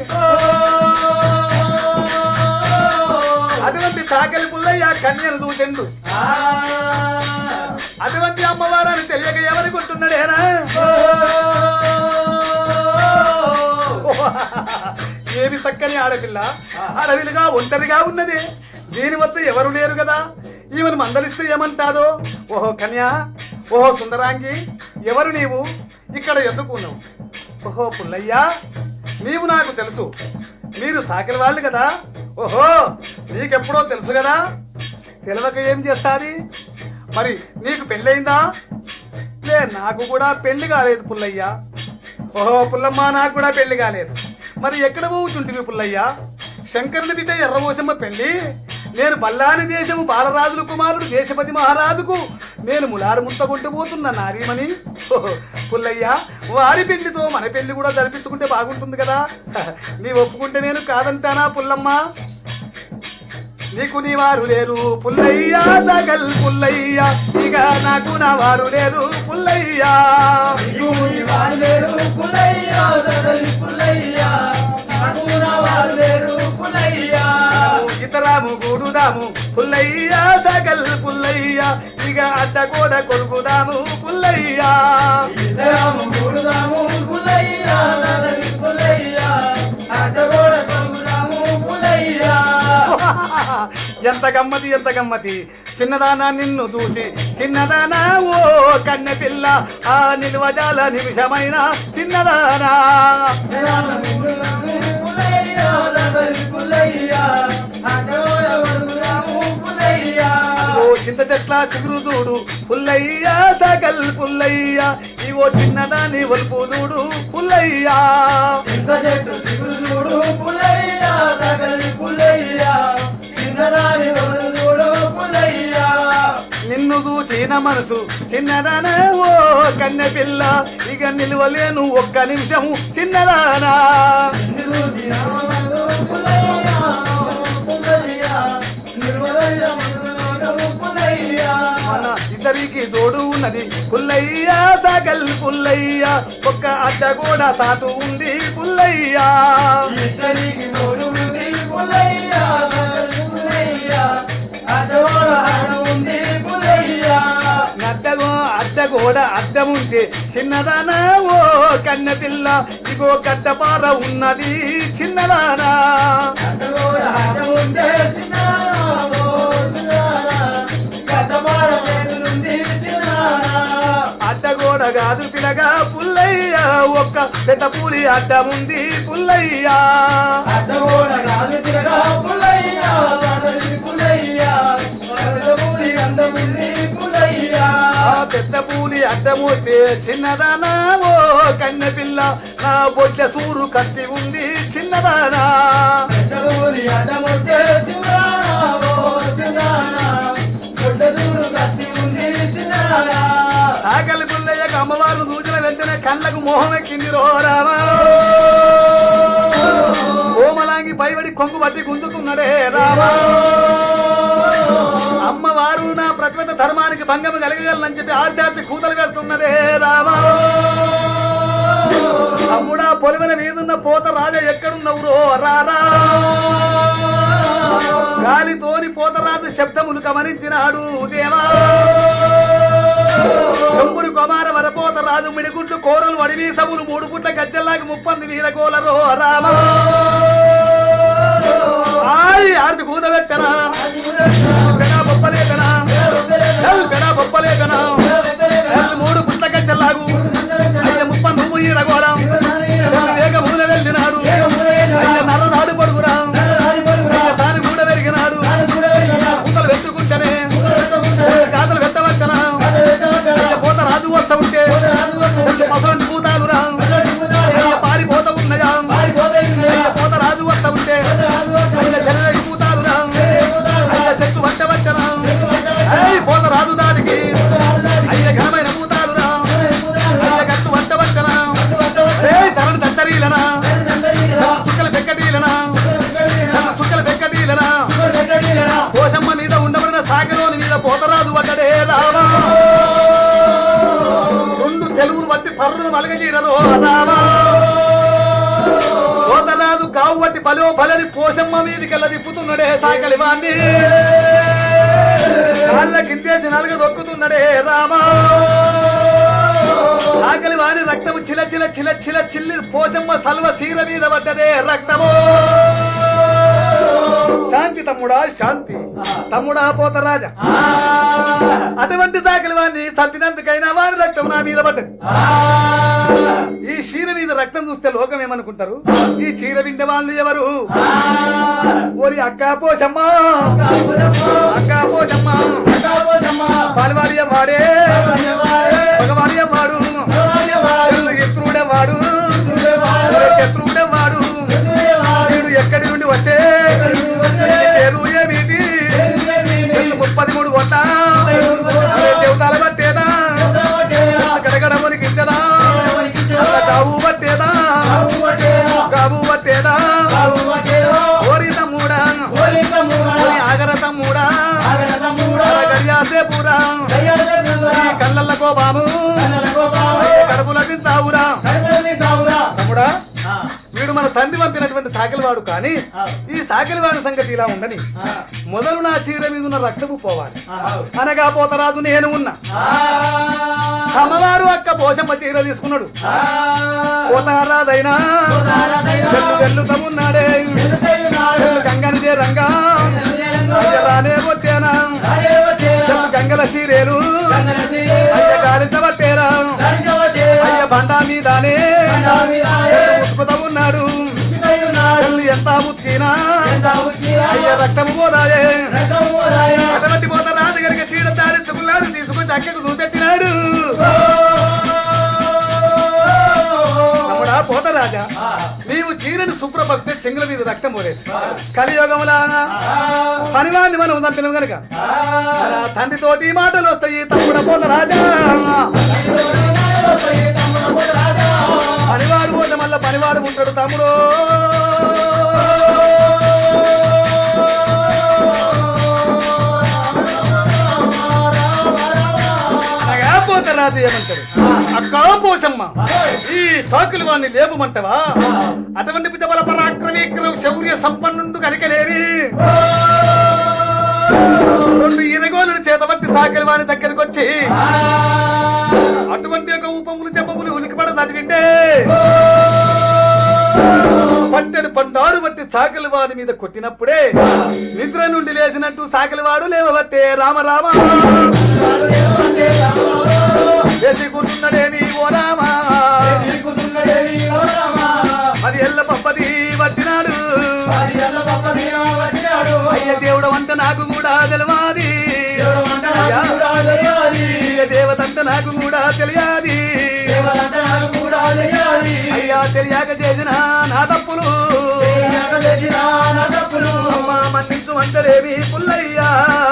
అటువంటి తాకలి పుల్లయ్య కన్యను దూచెండు అటువంటి అమ్మవారని తెలియక ఎవరికుంటున్నాడేనా ఏమి చక్కని ఆడపిల్ల అడవిలుగా ఒంటరిగా ఉన్నది దీని వద్ద ఎవరు లేరు కదా ఈమెను మందలిస్తే ఏమంటాదో ఓహో కన్యా ఓహో సుందరాంగి ఎవరు నీవు ఇక్కడ ఎందుకున్నావు ఓహో పుల్లయ్యా నీవు నాకు తెలుసు మీరు సాకిల వాళ్ళు కదా ఓహో నీకెప్పుడో తెలుసు కదా తెలవక ఏం చేస్తాది మరి నీకు పెళ్ళయిందా లే నాకు కూడా పెళ్లి కాలేదు పుల్లయ్య ఓహో పుల్లమ్మ నాకు కూడా పెళ్లి కాలేదు మరి ఎక్కడ పోవుచుంటివి పుల్లయ్య శంకరుని బిడ్డ ఎర్రమోసమ్మ పెళ్లి నేను బల్లాని దేశము బాలరాజుల కుమారుడు దేశపతి మహారాజుకు నేను ములారు ముంతగొంటూ పోతున్న నారీమణి ఓహో, పుల్లయ్య వారి పెళ్లితో మన పెళ్లి కూడా జరిపించుకుంటే బాగుంటుంది కదా నీ ఒప్పుకుంటే నేను కాదంటానా పుల్లమ్మ నీకు నీ వారు లేరు పుల్లయ్య సగల్ పుల్లయ్య ఇక నాకు నా వారు లేరు పుల్లయ్య ఇతరాము గూడుదాము పుల్లయ్య సగల్ పుల్లయ్య ఇక అడ్డ కూడా కొలుకుదాము పుల్లయ్య ఎంత గమ్మతి ఎంత గమ్మతి చిన్నదానా నిన్ను చూసి చిన్నదానా ఓ కన్నె పిల్ల ఆ నిల్వజాల నిమిషమైన చిన్నదానా ఓ చింత చెట్ల చిగురు చూడు పుల్లయ్య సగల్ పుల్లయ్య ఇవో చిన్నదాని ఒలుపు చూడు పుల్లయ్య నిన్ను చూచిన మనసు చిన్నదానా ఓ కన్నె పిల్ల ఇక నిలవలేను ఒక్క నిమిషం చిన్నదానా మన ఇద్దరికి తోడు ఉన్నది పుల్లయ్య సగల్ పుల్లయ్య ఒక్క అడ్డ కూడా తాటు ఉంది పుల్లయ్య నడ్డగో అడ్డ కూడా అడ్డం ఉంటే చిన్నదానా ఓ కన్న పిల్ల ఇగో గడ్డపార ఉన్నది చిన్నదానా అడ్డగోడ కాదు పిల్లగా పుల్లయ్య ఒక్క పెద్ద పూలి అడ్డముంది పుల్లయ్య ఆ పెద్ద పూలి అడ్డమూతే చిన్నదానా ఓ కన్నె పిల్ల నా బొడ్డ సూరు కత్తి ఉంది చిన్నదానా ఆకలి పుల్లయ్యకు అమ్మవారు సూచన వెంటనే కళ్ళకు మోహం ఎక్కింది రోరామా కోమలాంగి పైబడి కొంగు పట్టి గుంజుతున్నాడే రామా అమ్మవారు నా ప్రకృత ధర్మానికి భంగం కలగగలనని చెప్పి ఆధ్యాత్మిక కూతలు కడుతున్నదే రామా అమ్ముడా పొలివెన మీదున్న పోత రాజా ఎక్కడున్నవు రో రారా గాలితోని పోతరాజు శబ్దములు గమనించినాడు దేవా శంభుని కుమార వరపోత రాజు మిడిగుడ్లు కోరలు వడివీసములు మూడు పుట్ల గజ్జల్లాగా ముప్పంది వీర కోలరో రామ ఆయ్ ఆర్చి కూదబెట్టనా పెడా బొప్పలేకనా ఎల్ పెడా బొప్పలేకనా ఎల్ మూడు పుట్ల గజ్జల్లాగు అయ్య ముప్ప నువ్వు ఈ రఘోరం వేగ మూల వెళ్ళినాడు అయ్య నర నాడు పడుకురా అయ్య దాని మూడ పెరిగినాడు కూతలు వెతుకుంటేనే కాతలు వెత్తవచ్చనా అయ్య పోత రాజు వస్తా ఉంటే మసలంటి పూతాలు రా అయ్య పారిపోత ఉన్నాయా అయ్య పోత రాజు వస్తా ఉంటే అయ్య చెల్లెలి పూతాలు రా అయ్య చెట్టు వంట వచ్చనా అయ్య పోత రాజు దానికి అయ్య ఘనమైన పూతాలు రా అయ్య గట్టు వంట వచ్చనా ఏ తరణి దత్తరీలనా చుక్కల పెక్కటి పోతరాజు పడ్డడే రామా రెండు తెలుగులు బట్టి పర్రులు మలగజీరలో రామా పోతరాజు గావు బట్టి బలో బలని పోషమ్మ మీదికెళ్ళ తిప్పుతున్నాడే సాకలి వాణ్ణి కాళ్ళ కిందేసి నలుగ దొక్కుతున్నాడే రామా ఆకలి వాడి రక్తము చిల చిల చిల చిల చిల్లి పోచమ్మ సల్వ సీర మీద పడ్డదే రక్తము శాంతి తమ్ముడా శాంతి తమ్ముడా పోతరాజా అటువంటి దాఖలు వాడిని చంపినందుకైనా వారి రక్తం నా మీద పడ్డది ఈ చీర మీద రక్తం చూస్తే లోకం ఏమనుకుంటారు ఈ చీర వింటే వాళ్ళు ఎవరు ఓరి అక్క పోసమ్మ అక్క పోసమ్మ బాలవాడియ వాడే మగవాడియ వాడు ఎత్రుడే వాడు శత్రువుడే వాడు వీడు ఎక్కడి నుండి వచ్చే పేరు ఏమిటి వీళ్ళు ముప్పది మూడు కొట్ట దేవతాల పట్టేదా గడగడ మునికించదా కావు పట్టేదా కావు పట్టేదా ఓరి తమ్ముడా ఓరి ఆగర తమ్ముడా గడియాసే పూరా ఈ కళ్ళల్లో బాబు కడుపుల తింటావురా తమ్ముడా వీడు మన తండ్రి పంపినటువంటి సాకిలవాడు కానీ ఈ సాకిలవాడి సంగతి ఇలా ఉండని మొదలు నా చీర మీద ఉన్న రక్తపు పోవాలి అనగా పోతరాజు నేను ఉన్నా అమ్మవారు అక్క పోషమ్మ చీర తీసుకున్నాడు పోతారాదైనా వెళ్ళు వెళ్లుతా ఉన్నాడే గంగనిదే రంగా అయ్య రానే వచ్చేనా చెల్లు గంగల చీరేలు అయ్య గాలించబట్టేరా అయ్య బండా మీదానే ఉసుకుతా ఉన్నాడు చెల్లు ఎంత ముచ్చినా అయ్య రక్తము పోదాయే అటువంటి పోత రాజుగారికి చీడ తాడించుకున్నాడు తీసుకుని అక్కకు చూపెట్టినాడు తమ్ముడా పోతరాజా నీవు చీరను శుభ్రపరిస్తే చెంగుల మీద రక్తం పోలేదు కలియోగములా పనివాన్ని మనం చంపినాం గనుక మన తండ్రితోటి ఈ మాటలు వస్తాయి తమ్ముడ పోతరాజా పనివాడు పోతే మళ్ళా పనివాడు ఉంటాడు తమ్ముడు అనగా పోతరాజు ఏమంటాడు అక్కా పోసమ్మ ఈ సాకులు వాడిని లేపమంటవా అటువంటి పితబల పరాక్రమీక్రమ శౌర్య సంపన్నుండు కనుకనేవి రెండు ఇరగోలు చేతబట్టి సాకిలి వాని దగ్గరికి వచ్చి అటువంటి ఒక ఉపములు చెప్పములు ఉలికిపడ చదివింటే పట్టెడు పండారు బట్టి సాకిలి వారి మీద కొట్టినప్పుడే నిద్ర నుండి లేచినట్టు సాకిలి వాడు లేవబట్టే రామ రామ వేసి కూర్చున్నదేమి ఓ రామ అది ఎల్ల పప్పది పట్టినాడు అయ్య దేవుడు అంత నాకు కూడా తెలవాది అయ్య దేవతంత నాకు కూడా తెలియాది అయ్యా తెలియక చేసిన నా తప్పులు అమ్మా మన్నించు అంటరేమి పుల్లయ్యా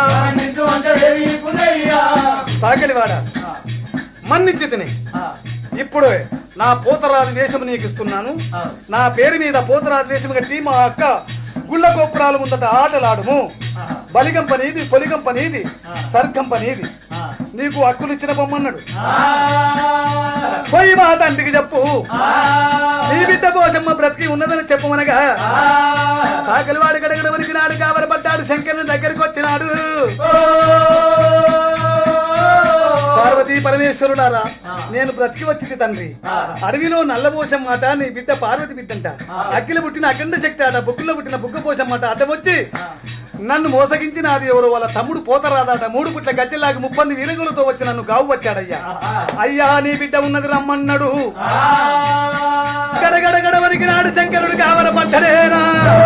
సాగలివాడ మన్నించి తిని ఇప్పుడు నా పోతరాజు వేషము నీకు ఇస్తున్నాను నా పేరు మీద పోతరాజు వేషం కట్టి మా అక్క గుళ్ళ గోపురాల ముందట ఆటలాడుము బలిగం పనీది పొలిగం పనీది సర్గం పనీది నీకు హక్కులు ఇచ్చిన బొమ్మన్నాడు పోయి మా తండ్రికి చెప్పు నీ బిడ్డ పోసమ్మ బ్రతికి ఉన్నదని చెప్పమనగా సాకలివాడు గడగడ వరికినాడు కావలపడ్డాడు శంకరుని దగ్గరికి వచ్చినాడు పార్వతీ పరమేశ్వరుడారా నేను బ్రతికి వచ్చింది తండ్రి అడవిలో నల్లబోసం మాట నీ బిడ్డ పార్వతి బిడ్డంట అగ్గిల పుట్టిన అఖండ శక్తి ఆట బుక్కులో పుట్టిన బుగ్గ పోసం మాట అడ్డం వచ్చి నన్ను మోసగించి నాది ఎవరు వాళ్ళ తమ్ముడు పోతరాదాట మూడు పుట్ల గజ్జెలాగా ముప్పంది వీరగులతో వచ్చి నన్ను గావు వచ్చాడయ్యా అయ్యా నీ బిడ్డ ఉన్నది రమ్మన్నాడు గడగడ గడవరికి నాడు శంకరుడు కావల పట్టలేనా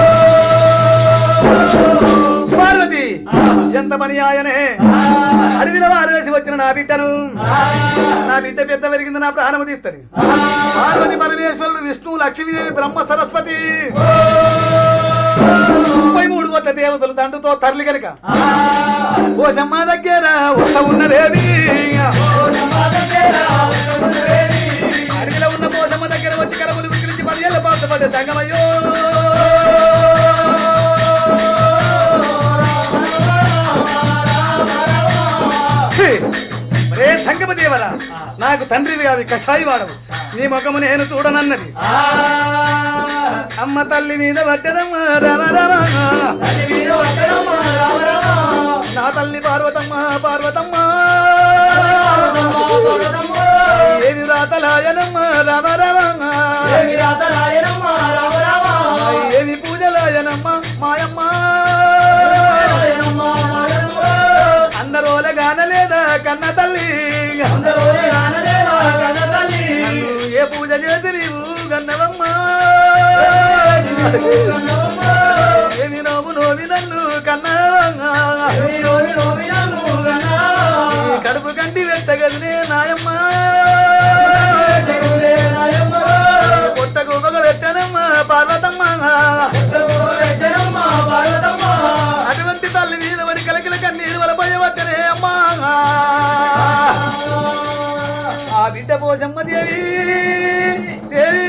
పార్వతి ఎంత పని ఆయనే అడవిలో వారేసి వచ్చిన నా బిడ్డను నా బిడ్డ పెద్ద పెరిగింది నా ప్రాణము తీస్తుంది పార్వతి పరమేశ్వరుడు విష్ణు లక్ష్మీదేవి బ్రహ్మ సరస్వతి ముప్పై మూడు కోట్ల దేవతలు దండుతో తరలి కనుక ఓ సమ్మ దగ్గర ఉన్న ఉన్నదేవి అడవిలో ఉన్న పోసమ్మ దగ్గర వచ్చి కలములు విక్రించి పదిహేళ్ళ బాధపడ్డ సంగమయ్యో భాగమ దేవరా నాకు తండ్రివి కాదు కషాయి వాడవు నీ ముఖము నేను చూడనన్నది అమ్మ తల్లి మీద పట్టదమ్మ రమ రమ నా తల్లి పార్వతమ్మ పార్వతమ్మ ఏమి రాతలాయనమ్మ రమ రమ ఏమి పూజలాయనమ్మ మాయమ్మ అందరోల గానలేదా కన్న తల్లి నన్ను ఏ పూజ చేసి నీవు గన్నవమ్మ ఏమి నోము నోవి నన్ను కన్నవమ్మ కడుపు కంటి వెట్టగదినే నాయమ్మ కొత్త గోపగ పెట్టనమ్మ పార్వతమ్మ అటువంటి తల్లి మీద వడి కలకిల కన్నీరు వలపోయే వచ్చనే అమ్మా ఆ బిడ్డ పోజమ్మ దేవి దేవి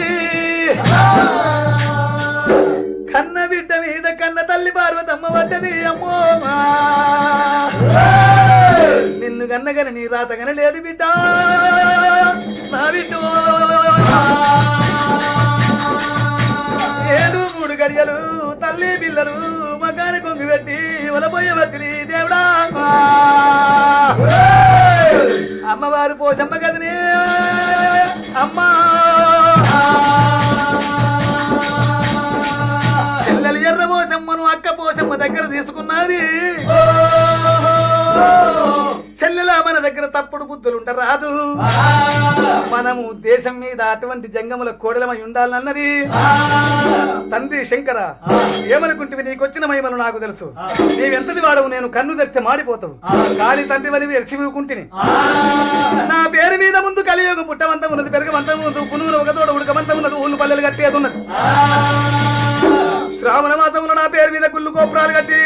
కన్న బిడ్డ మీద కన్న తల్లి పార్వతమ్మ పడ్డది అమ్మో నిన్ను కన్నగని నీ రాతగన లేదు బిడ్డ నా బిడ్డ ఏడు మూడు గడియలు తల్లి పిల్లలు మగాని కొంగి పెట్టి వలపోయే వతిరి దేవుడా అమ్మవారు పోసమ్మ కదనే అమ్మా చెల్లెలు ఎర్ర పోసమ్మను అక్క పోసమ్మ దగ్గర తీసుకున్నది చెల్లెల మన దగ్గర తప్పుడు బుద్ధులు రాదు మనము దేశం మీద అటువంటి జంగముల కోడలమై ఉండాలన్నది తండ్రి శంకర ఏమనుకుంటే నీకొచ్చిన మహిమలు నాకు తెలుసు నీవెంతది వాడవు నేను కన్ను తెరిస్తే మాడిపోతావు కాని తండ్రి వని ఎరిచివుకుంటుని నా పేరు మీద ముందు కలియుగ పుట్టమంతం ఉన్నది పెరగమంతం ఉన్నది పునుగులు ఒక తోడ ఉడకమంతం ఉన్నది ఊళ్ళు పల్లెలు కట్టేది ఉన్నది శ్రావణ మాసంలో నా పేరు మీద గుళ్ళు గోపురాలు కట్టి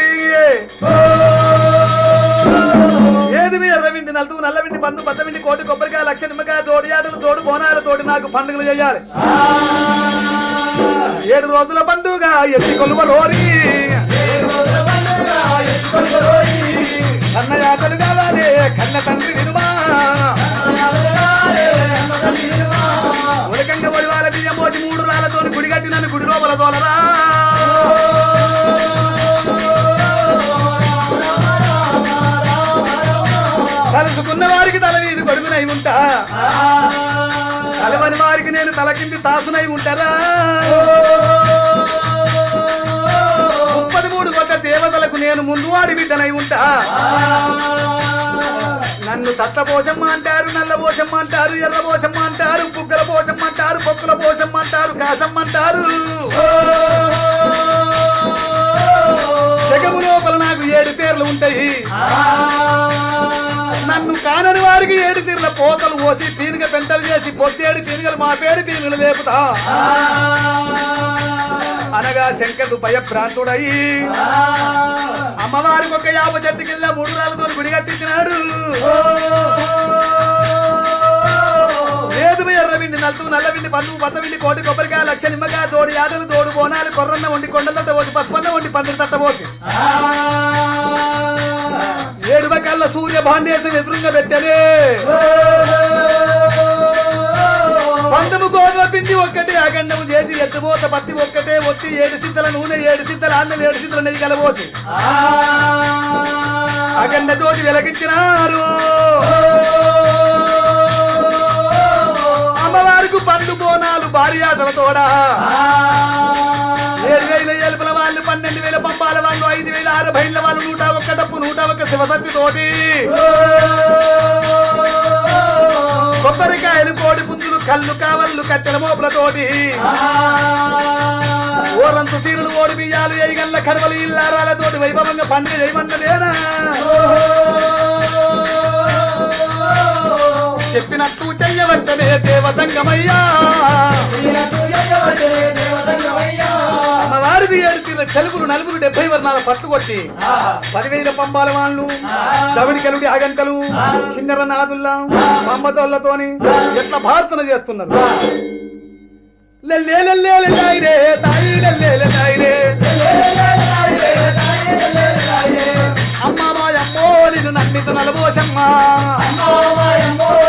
ఏది మీ ఎర్రవిండి నలుతు నల్లవిండి పందు పచ్చవిండి కోటి కొబ్బరికాయ లక్ష నిమ్మకాయ తోడి ఆటలు తోడు బోనాల తోటి నాకు పండుగలు చేయాలి ఏడు రోజుల పండుగ ఎత్తి కొలువ లోరి కన్న యాతలు కావాలి కన్న తండ్రి వినుమా ఉలకంగా ఒడివాల బియ్యం పోసి మూడు రాళ్ళతో గుడి కట్టి నన్ను గుడి లోపల తోలరా తలుసుకున్న వారికి తల వీధి గొడుగునై ఉంటా తలవని వారికి నేను తల కింది తాసునై ఉంటారా ముప్పది మూడు కొత్త దేవతలకు నేను ముందు వాడి బిడ్డనై ఉంటా నన్ను తట్ల పోసమ్మ అంటారు నల్ల పోసమ్మ అంటారు ఎర్ర పోసమ్మ అంటారు బుగ్గల పోసమ్మ అంటారు బొక్కుల పోసమ్మ అంటారు కాసమ్మ అంటారు జగము లోపల నాకు ఏడు పేర్లు ఉంటాయి నన్ను కానని వారికి ఏడు తీర్ల పోతలు పోసి పీనుగ పెంటలు చేసి పొత్తేడు పీనుగలు మా పేరు పీనుగలు లేపుతా అనగా శంకరుడు భయభ్రాంతుడై అమ్మవారికి ఒక యాప చెట్టు కింద మూడు రాళ్ళతో గుడి కట్టించినాడు లేదు ఎర్రవిండి నలుతు నల్లవిండి పండు పచ్చవిండి కోటి కొబ్బరికాయ లక్ష నిమ్మకాయ తోడు యాదలు తోడు బోనాలు కొర్రన్న వండి కొండల తట్ట పోసి పసుపన్న వండి పందిరి తట్ట పోసి ఏడు బకాల సూర్య భాండేశం ఎదురుగా పెట్టనే పందము గోధుమ పిండి ఒక్కటి అగండము చేసి ఎత్తుపోత పత్తి ఒక్కటే వచ్చి ఏడు సింతల నూనె ఏడు సింతల అన్నం ఏడు సింతల నెయ్యి కలబోసి అగండ జ్యోతి వెలగించినారు అమ్మవారికి పండు బోనాలు భారీ ఆటల తోడా ఏడు వేల ఏలుపుల వాళ్ళు పన్నెండు వేల పంపాల వాళ్ళు ఐదు వేల ఆరు బయళ్ళ వాళ్ళు నూట ఒక్క డప్పు నూట ఒక్క శివసత్తి తోటి కొబ్బరికాయలు కోడి పుంజులు కళ్ళు కావళ్ళు కట్టెల మోపులతోటి ఓరంతు తీరులు ఓడి బియ్యాలు ఎయిగల్ల కడవలు ఇల్లారాలతోటి వైభవంగా పండుగ చేయమన్నదేనా చెప్పినట్టు చెయ్యవచ్చనే దేవతంగమయ్యా అమ్మవారిది ఏడు తీర్ల తెలుగులు నలుగురు డెబ్బై వర్ణాల పట్టుకొచ్చి పదివేల పంబాల వాళ్ళు దవిడి కలుడి అగంటలు కిన్నెర నాదుల్లా పంబతోళ్లతోని ఎట్లా ప్రార్థన చేస్తున్నారు లెల్లే లెల్లే లెల్లాయిరే, తాయి లెల్లే లెల్లాయిరే. అమ్మ మాయమ్మో నిన్ను నమ్మిత నలబోసమ్మ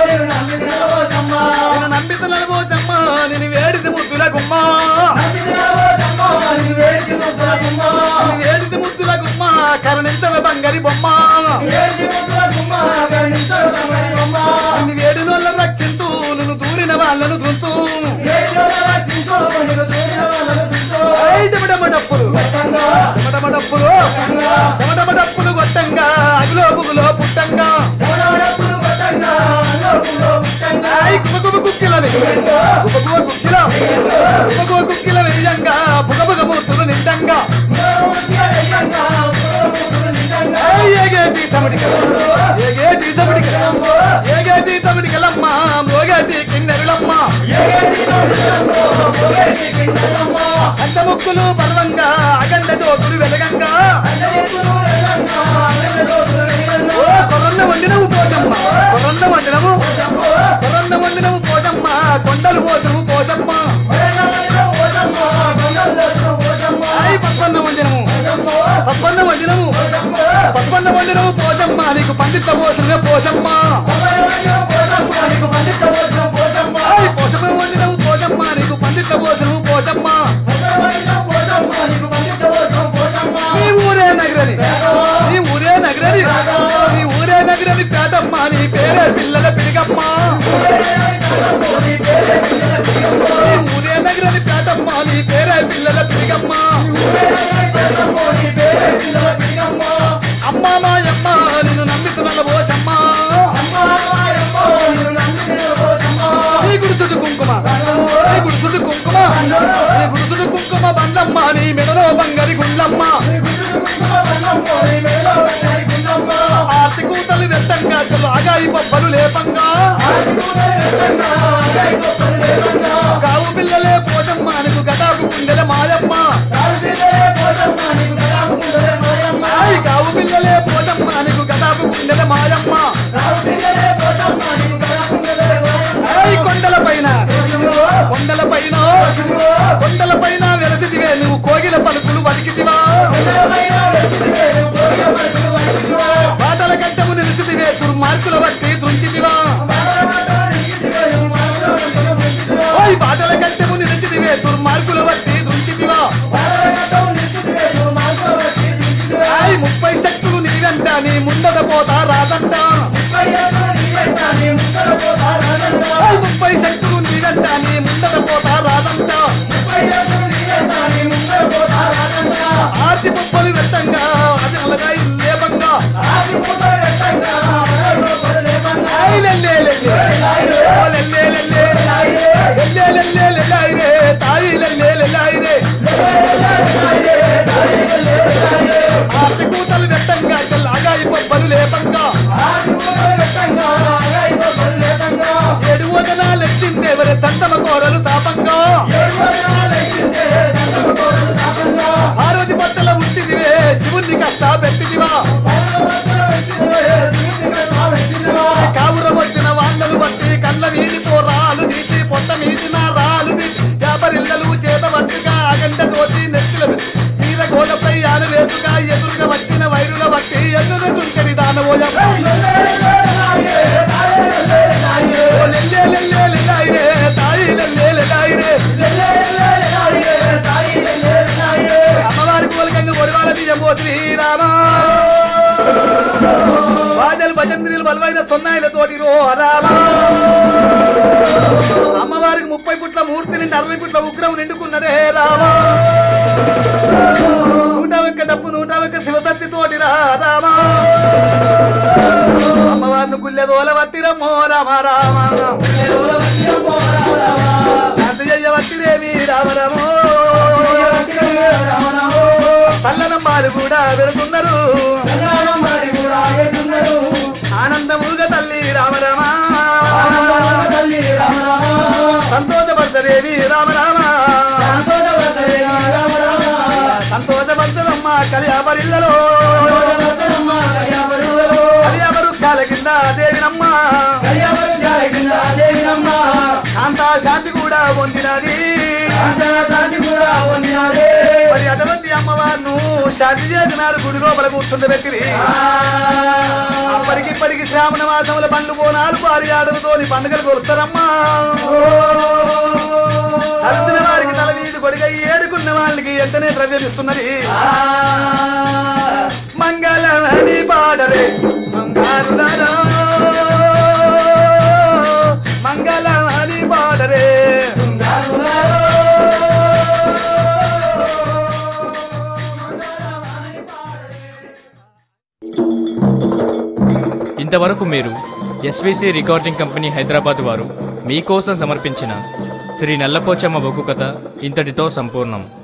కరణించవ బంగారి బొమ్మ అన్ని వేడి నోళ్ళ రక్షింతూ నువ్వు దూరిన వాళ్ళను దూస్తూ డబ్బులు డబ్బులు డబ్బులు కొట్టంగా అగులో బుగులో పుట్టంగా ఐ కుబకుబ కుక్కిలని కుబకుబ కుక్కిల కుబకుబ కుక్కిల వెయ్యంగా బుగబుగ మూతులు నిండంగా ఐ ఏగేటి తమిడికల ఏగేటి తమిడికల ఏగేటి తమిడికలమ్మ మోగేటి కిన్నెరులమ్మ అంత ముక్కులు పర్వంగా అగండ జోతులు వెలగంగా ఓ కొరన్న వండినవు పోజమ్మ కొరన్న వండినవు కొరన్న వండినవు పోజమ్మ కొండలు పోసము పోజమ్మ ఐ పప్పన్న వండినము పప్పన్న వండినము పప్పన్న వండినవు పోజమ్మ నీకు పండిత పోసిన పోజమ్మ ఐ పోసమ వండినవు పోజమ్మ నీకు పండిత పోసము పోజమ్మ నీ ఊరే నగరని నీ ఊరే నగరని నీ ఊరే నగరని పేదమ్మ నీ పేరే పిల్లల పిడిగమ్మ నీ ఊరే నగరని పేదమ్మ నీ పేరే పిల్లల పిడిగమ్మ అమ్మ మాయమ్మ నిన్ను నమ్మితున్న పోసమ్మ నీ గుడుసుడు కుంకుమ నీ గుడుసుడు కుంకుమ నీ గుడుసుడు కుంకుమ బండమ్మ నీ మెడలో బంగారి గుండమ్మ ఆర్తి కూతలు వెట్టంగా అసలు ఆగాయి బొబ్బలు లేపంగా కావు పిల్లలే పోజమ్మ నీకు గదాపు గుండెల మాయమ్మ ఆయ్ కావు పిల్లలే పోజమ్మ నీకు గదాపు గుండెల మాయమ్మ ఆయ్ కొండల పైన కొండల పైన కొండల పైన వెలసిదివే నువ్వు కోగిల పలుకులు బతికితివా బాటల గడ్డము నిలిచిదివే దుర్మార్గుల బట్టి దుంచితివా ఓయ్ బాటల గడ్డము నిలిచిదివే దుర్మార్గుల బట్టి దుంచితివా ఆయ్ ముప్పై శక్తులు నీవంట నీ ముందట పోతా రాదంట ఆయ్ ముప్పై శక్తులు నీవంట నీ ముందట పోతా రాదంట ఆర్తి ముప్పలు వెట్టంగా అది అలాగా లేపంగా ఆయ్ లెల్లే లెల్లే ఓ లెల్లే లెల్లే లెల్లే లెల్లే లెల్లాయిరే తాయి లెల్లే లెల్లాయిరే ఆర్తి కూతలు వెట్టంగా తెల్లాగా ఇబ్బలు లేపంగా ఏడు వదనాలు ఎత్తింటే ఎవరి దంతమ కోరలు తాపంగా ఆరోజు బట్టల ఉట్టిదివే శివుణ్ణి కష్ట పెట్టిదివా కావురం వచ్చిన వాండలు బట్టి కళ్ళ నీటి పోరాలు నీటి పొట్ట మీదిన రాలు వ్యాపరిల్లలు చేత పట్టుగా అగంట తోటి నెత్తుల తీర గోడపై ఆలు వేసుగా ఎదురుగా వచ్చిన వైరుల బట్టి ఎదురు చుంకరి దానవోయ అమ్మవారి పూలకంగా ఒడివాళ్ళ బియ్యం పోసి శ్రీరామ బాజలు భజంత్రీలు బలమైన సొన్నాయిల తోటి రో రామ అమ్మవారికి ముప్పై పుట్ల మూర్తి నిండి అరవై పుట్ల ఉగ్రం నిండుకున్నదే రామ నూట ఒక్క డప్పు నూట ఒక్క శివసత్తి తోటి రా రామ అమ్మవారిని గుల్లె దోలవత్తిరమ్మో రామ రామ శాంతి జయ్యవత్తిదేవి రామ రామో పల్లనమ్మాలు కూడా వెళుతున్నారు ఆనందముగా తల్లి రామరామ సంతోషపడతదేవి రామరామ సంతోషపడతదమ్మ కళ్యాపరిల్లలో కళ్యాపరుక్షాల కింద దేవినమ్మ శాంత శాంతి కూడా పొందినది మరి అటువంటి అమ్మవారిను శాంతి చేసినారు గుడి లోపల కూర్చుండ పెట్టిరి అప్పటికిప్పటికి శ్రావణ మాసముల పండు బోనాలు వారి ఆడలతోని పండుగలు కొలుస్తారమ్మా అలసిన వారికి తల వీధి కొడిగా ఏడుకున్న వాళ్ళకి ఎంటనే ద్రవ్యం ఇస్తున్నది మంగ ఇంతవరకు మీరు ఎస్విసి రికార్డింగ్ కంపెనీ హైదరాబాద్ వారు మీకోసం సమర్పించిన శ్రీ నల్లపోచమ్మ ఒగ్గు కథ ఇంతటితో సంపూర్ణం